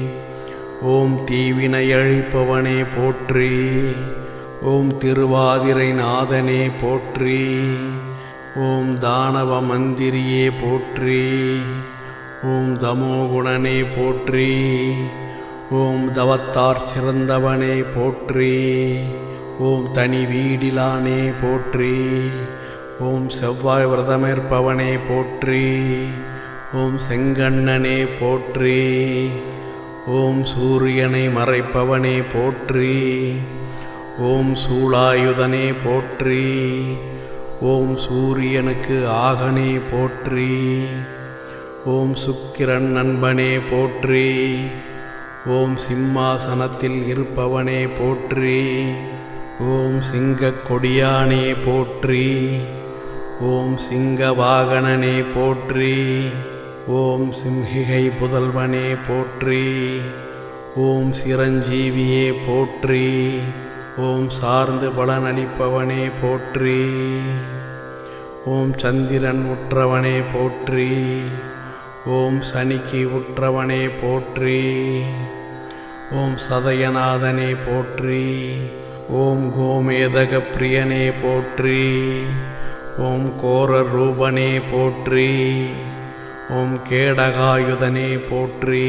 ஓம் தீவினை அழிப்பவனே போற்றி ஓம் திருவாதிரை நாதனே போற்றி ஓம் தானவ மந்திரியே போற்றி ஓம் தமோகுணனே போற்றி ஓம் தவத்தார் சிறந்தவனே போற்றி ஓம் தனி வீடிலானே போற்றி ஓம் செவ்வாய் விரதமேற்பவனே போற்றி ஓம் செங்கண்ணனே போற்றி ஓம் சூரியனை மறைப்பவனே போற்றி ஓம் சூளாயுதனே போற்றி ஓம் சூரியனுக்கு ஆகனே போற்றி ஓம் சுக்கிரன் நண்பனே போற்றி ஓம் சிம்மாசனத்தில் இருப்பவனே போற்றி ஓம் சிங்கக் கொடியானே போற்றி ஓம் சிங்க வாகனனே போற்றி ஓம் சிம்ஹிகை புதல்வனே போற்றி ஓம் சிரஞ்சீவியே போற்றி ஓம் சார்ந்து பலனளிப்பவனே போற்றி ஓம் சந்திரன் உற்றவனே போற்றி ஓம் சனிக்கு உற்றவனே போற்றி ஓம் சதயநாதனே போற்றி ஓம் கோமேதக பிரியனே போற்றி ஓம் கோர ரூபனே போற்றி ஓம் கேடகாயுதனே போற்றி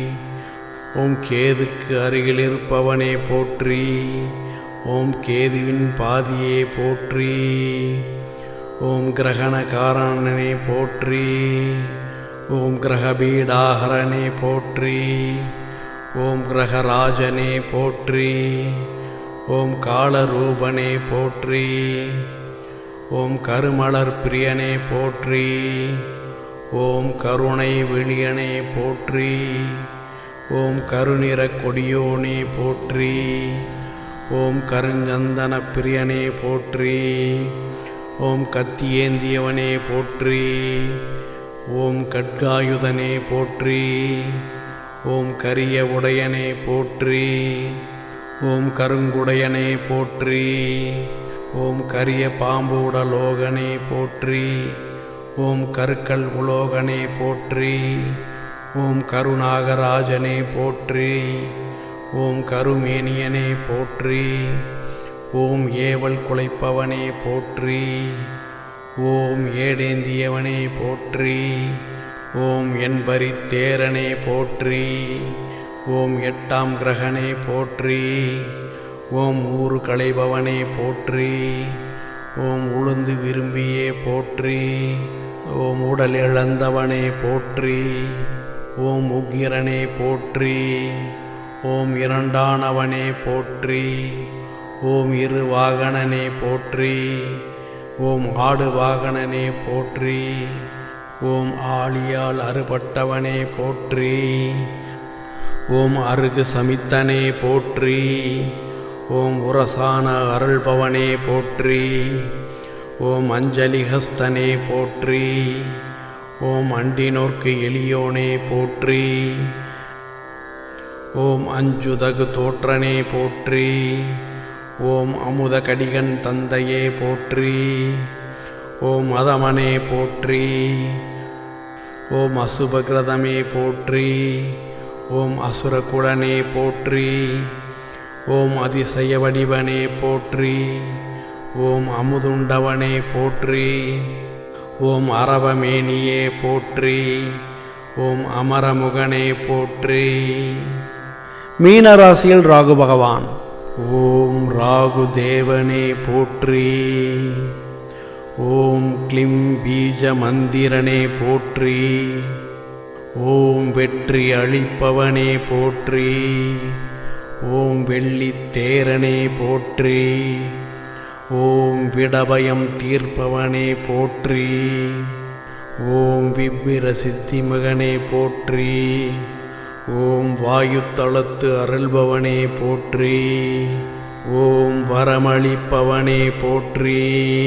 ஓம் கேதுக்கு அருகில் இருப்பவனே போற்றி ஓம் கேதுவின் பாதியே போற்றி ஓம் கிரகணகாரணனே போற்றி ஓம் கிரகபீடாகரனே போற்றி ஓம் கிரகராஜனே போற்றி ஓம் காலரூபனே போற்றி ஓம் கருமலர் பிரியனே போற்றி ஓம் கருணை வெளியனே போற்றி ஓம் கருநிற கொடியோனே போற்றி ஓம் கருஞ்சந்தன பிரியனே போற்றி ஓம் கத்தியேந்தியவனே போற்றி ஓம் கட்காயுதனே போற்றி ஓம் கரிய உடையனே போற்றி ஓம் கருங்குடையனே போற்றி ஓம் கரிய பாம்பு உடலோகனே போற்றி ஓம் கருக்கல் உலோகனே போற்றி ஓம் கருநாகராஜனே போற்றி ஓம் கருமேனியனே போற்றி ஓம் ஏவல் குலைப்பவனே போற்றி ஓம் ஏடேந்தியவனே போற்றி ஓம் என்பரி தேரனே போற்றி ஓம் எட்டாம் கிரகனே போற்றி ஓம் ஊறு களைபவனே போற்றி ஓம் உளுந்து விரும்பியே போற்றி ஓம் உடல் இழந்தவனே போற்றி ஓம் உக்கிரனே போற்றி ஓம் இரண்டானவனே போற்றி ஓம் இரு வாகனனே போற்றி ஓம் ஆடு வாகனனே போற்றி ஓம் ஆழியால் அறுபட்டவனே போற்றி ஓம் அருகு சமித்தனே போற்றி ஓம் உரசான அருள்பவனே போற்றி ஓம் அஞ்சலிஹஸ்தனே போற்றி ஓம் அண்டினோர்க்கு எளியோனே போற்றி ஓம் அஞ்சுதகு தோற்றனே போற்றி ஓம் அமுத கடிகன் தந்தையே போற்றி ஓம் அதமனே போற்றி ஓம் அசுபகிரதமே போற்றி ஓம் அசுரகுடனே போற்றி ஓம் அதிசய வடிவனே போற்றி ஓம் அமுதுண்டவனே போற்றி ஓம் அரவமேனியே போற்றி ஓம் அமரமுகனே போற்றி மீனராசியில் ராகு பகவான் ஓம் ராகு தேவனே போற்றி ஓம் கிளிம் பீஜ மந்திரனே போற்றி ஓம் வெற்றி அளிப்பவனே போற்றி ஓம் வெள்ளித் தேரனே போற்றி ஓம் விடபயம் தீர்ப்பவனே போற்றி ஓம் விவ்விர சித்திமகனே போற்றி ஓம் வாயுத்தளத்து அருள்பவனே போற்றி ஓம் வரமளிப்பவனே போற்றி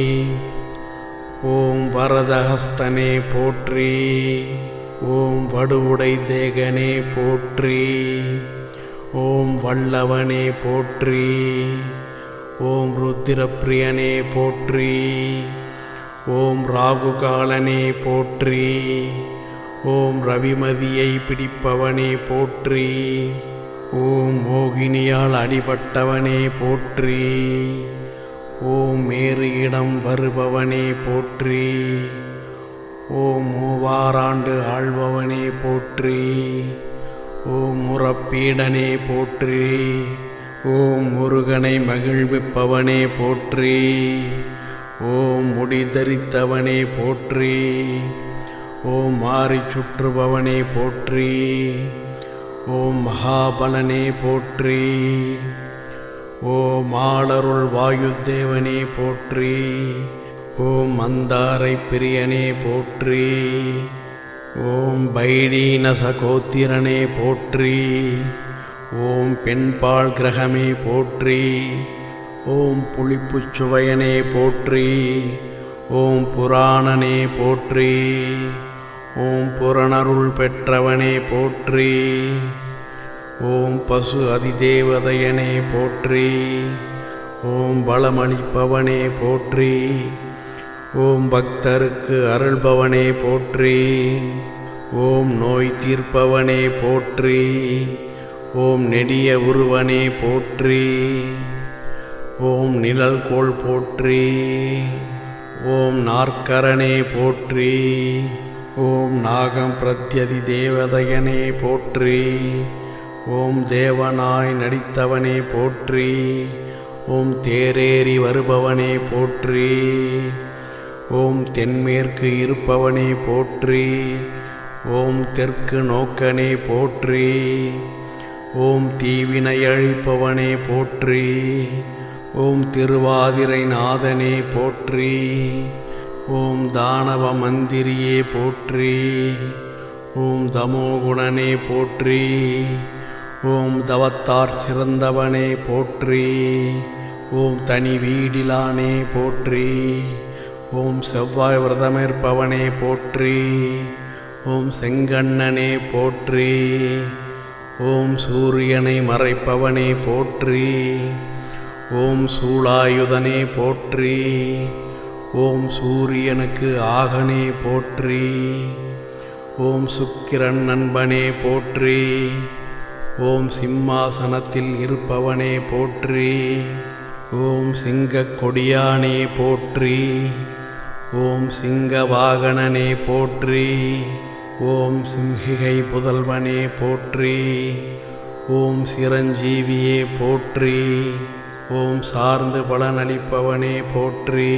ஓம் வரதஹஸ்தனே போற்றி ஓம் வடுவுடை தேகனே போற்றி ஓம் வல்லவனே போற்றி ஓம் ருத்திரப்பிரியனே போற்றி ஓம் ராகுகாலனே போற்றி ஓம் ரவிமதியை பிடிப்பவனே போற்றி ஓம் மோகினியால் அடிபட்டவனே போற்றி ஓம் மேறு இடம் வருபவனே போற்றி ஓம் மூவாராண்டு ஆள்பவனே போற்றி ஓம் முறப்பீடனே போற்றி ஓம் முருகனை மகிழ்விப்பவனே போற்றி ஓம் முடி தரித்தவனே போற்றி ஓம் மாறி சுற்றுபவனே போற்றி ஓம் மகாபலனே போற்றி ஓம் ஆளருள் வாயுதேவனே போற்றி ஓம் மந்தாரை பிரியனே போற்றி ஓம் பைடீன சகோத்திரனே போற்றி ஓம் பெண்பால் கிரகமே போற்றி ஓம் புளிப்புச் சுவையனே போற்றி ஓம் புராணனே போற்றி ஓம் புறணருள் பெற்றவனே போற்றி ஓம் பசு அதிதேவதையனே போற்றி ஓம் பலமளிப்பவனே போற்றி ஓம் பக்தருக்கு அருள்பவனே போற்றி ஓம் நோய் தீர்ப்பவனே போற்றி ஓம் நெடிய உருவனே போற்றி ஓம் நிழல் கோள் போற்றி ஓம் நாற்கரனே போற்றி ஓம் நாகம் பிரத்யதி தேவதையனே போற்றி ஓம் தேவனாய் நடித்தவனே போற்றி ஓம் தேரேறி வருபவனே போற்றி ஓம் தென்மேற்கு இருப்பவனே போற்றி ஓம் தெற்கு நோக்கனே போற்றி ஓம் தீவினை அழிப்பவனே போற்றி ஓம் திருவாதிரை நாதனே போற்றி ஓம் தானவ மந்திரியே போற்றி ஓம் தமோகுணனே போற்றி ஓம் தவத்தார் சிறந்தவனே போற்றி ஓம் தனி வீடிலானே போற்றி ஓம் செவ்வாய் விரதமேற்பவனே போற்றி ஓம் செங்கண்ணனே போற்றி ஓம் சூரியனை மறைப்பவனே போற்றி ஓம் சூளாயுதனே போற்றி ஓம் சூரியனுக்கு ஆகனே போற்றி ஓம் சுக்கிரன் நண்பனே போற்றி ஓம் சிம்மாசனத்தில் இருப்பவனே போற்றி ஓம் சிங்கக் கொடியானே போற்றி ஓம் சிங்க வாகனனே போற்றி ஓம் சிம்ஹிகை புதல்வனே போற்றி ஓம் சிரஞ்சீவியே போற்றி ஓம் சார்ந்து பலனளிப்பவனே போற்றி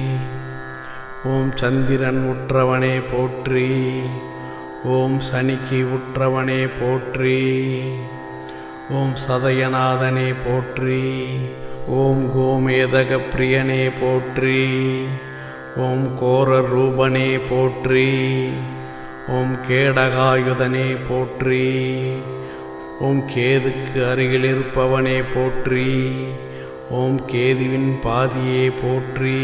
ஓம் சந்திரன் உற்றவனே போற்றி ஓம் சனிக்கு உற்றவனே போற்றி ஓம் சதயநாதனே போற்றி ஓம் கோமேதக பிரியனே போற்றி ஓம் கோர ரூபனே போற்றி ஓம் கேடகாயுதனே போற்றி ஓம் கேதுக்கு அருகில் இருப்பவனே போற்றி ஓம் கேதுவின் பாதியே போற்றி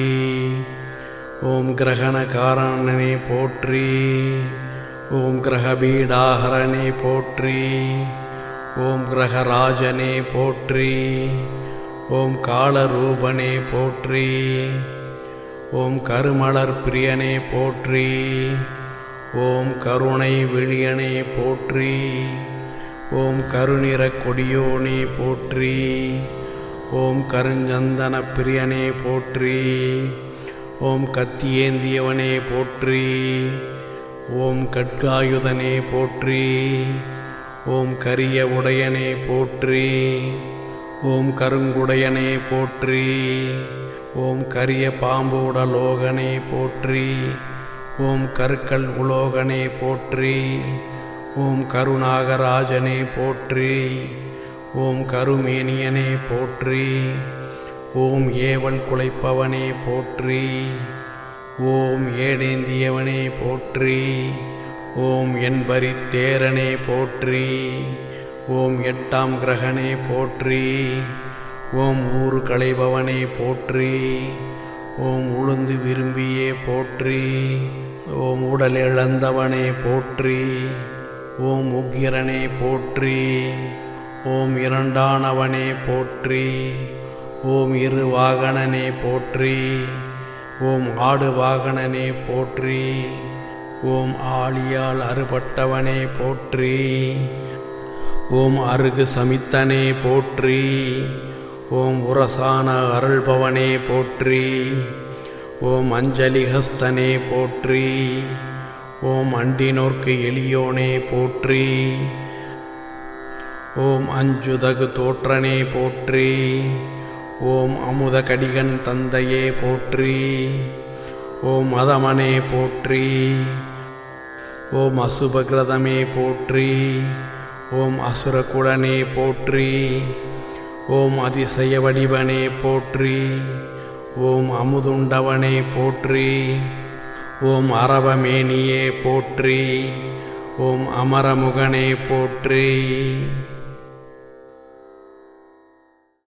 ஓம் கிரகணகாரணனே போற்றி ஓம் கிரகபீடாகரனே போற்றி ஓம் கிரகராஜனே போற்றி ஓம் காலரூபனே போற்றி ஓம் கருமலர் பிரியனே போற்றி ஓம் கருணை வெளியனே போற்றி ஓம் கருநிற கொடியோனே போற்றி ஓம் கருஞ்சந்தன பிரியனே போற்றி ஓம் கத்தியேந்தியவனே போற்றி ஓம் கட்காயுதனே போற்றி ஓம் கரிய உடையனே போற்றி ஓம் கருங்குடையனே போற்றி ஓம் கரிய பாம்பு உடலோகனே போற்றி ஓம் கருக்கல் உலோகனே போற்றி ஓம் கருநாகராஜனே போற்றி ஓம் கருமேனியனே போற்றி ஓம் ஏவல் குலைப்பவனே போற்றி ஓம் ஏடேந்தியவனே போற்றி ஓம் என்பரி தேரனே போற்றி ஓம் எட்டாம் கிரகனே போற்றி ஓம் ஊறு களைபவனே போற்றி ஓம் உளுந்து விரும்பியே போற்றி ஓம் உடல் இழந்தவனே போற்றி ஓம் உக்கிரனே போற்றி ஓம் இரண்டானவனே போற்றி ஓம் இரு வாகனனே போற்றி ஓம் ஆடு வாகனனே போற்றி ஓம் ஆளியால் அறுபட்டவனே போற்றி ஓம் அருகு சமித்தனே போற்றி ஓம் உரசான அருள்பவனே போற்றி ஓம் அஞ்சலி ஹஸ்தனே போற்றி ஓம் அண்டினோர்க்கு எளியோனே போற்றி ஓம் அஞ்சுதகு தோற்றனே போற்றி ஓம் அமுத கடிகன் தந்தையே போற்றி ஓம் மதமனே போற்றி ஓம் அசுபகிரதமே போற்றி ஓம் அசுரகுடனே போற்றி ஓம் அதிசய வடிவனே போற்றி ஓம் அமுதுண்டவனே போற்றி ஓம் அரவமேனியே போற்றி ஓம் அமரமுகனே போற்றி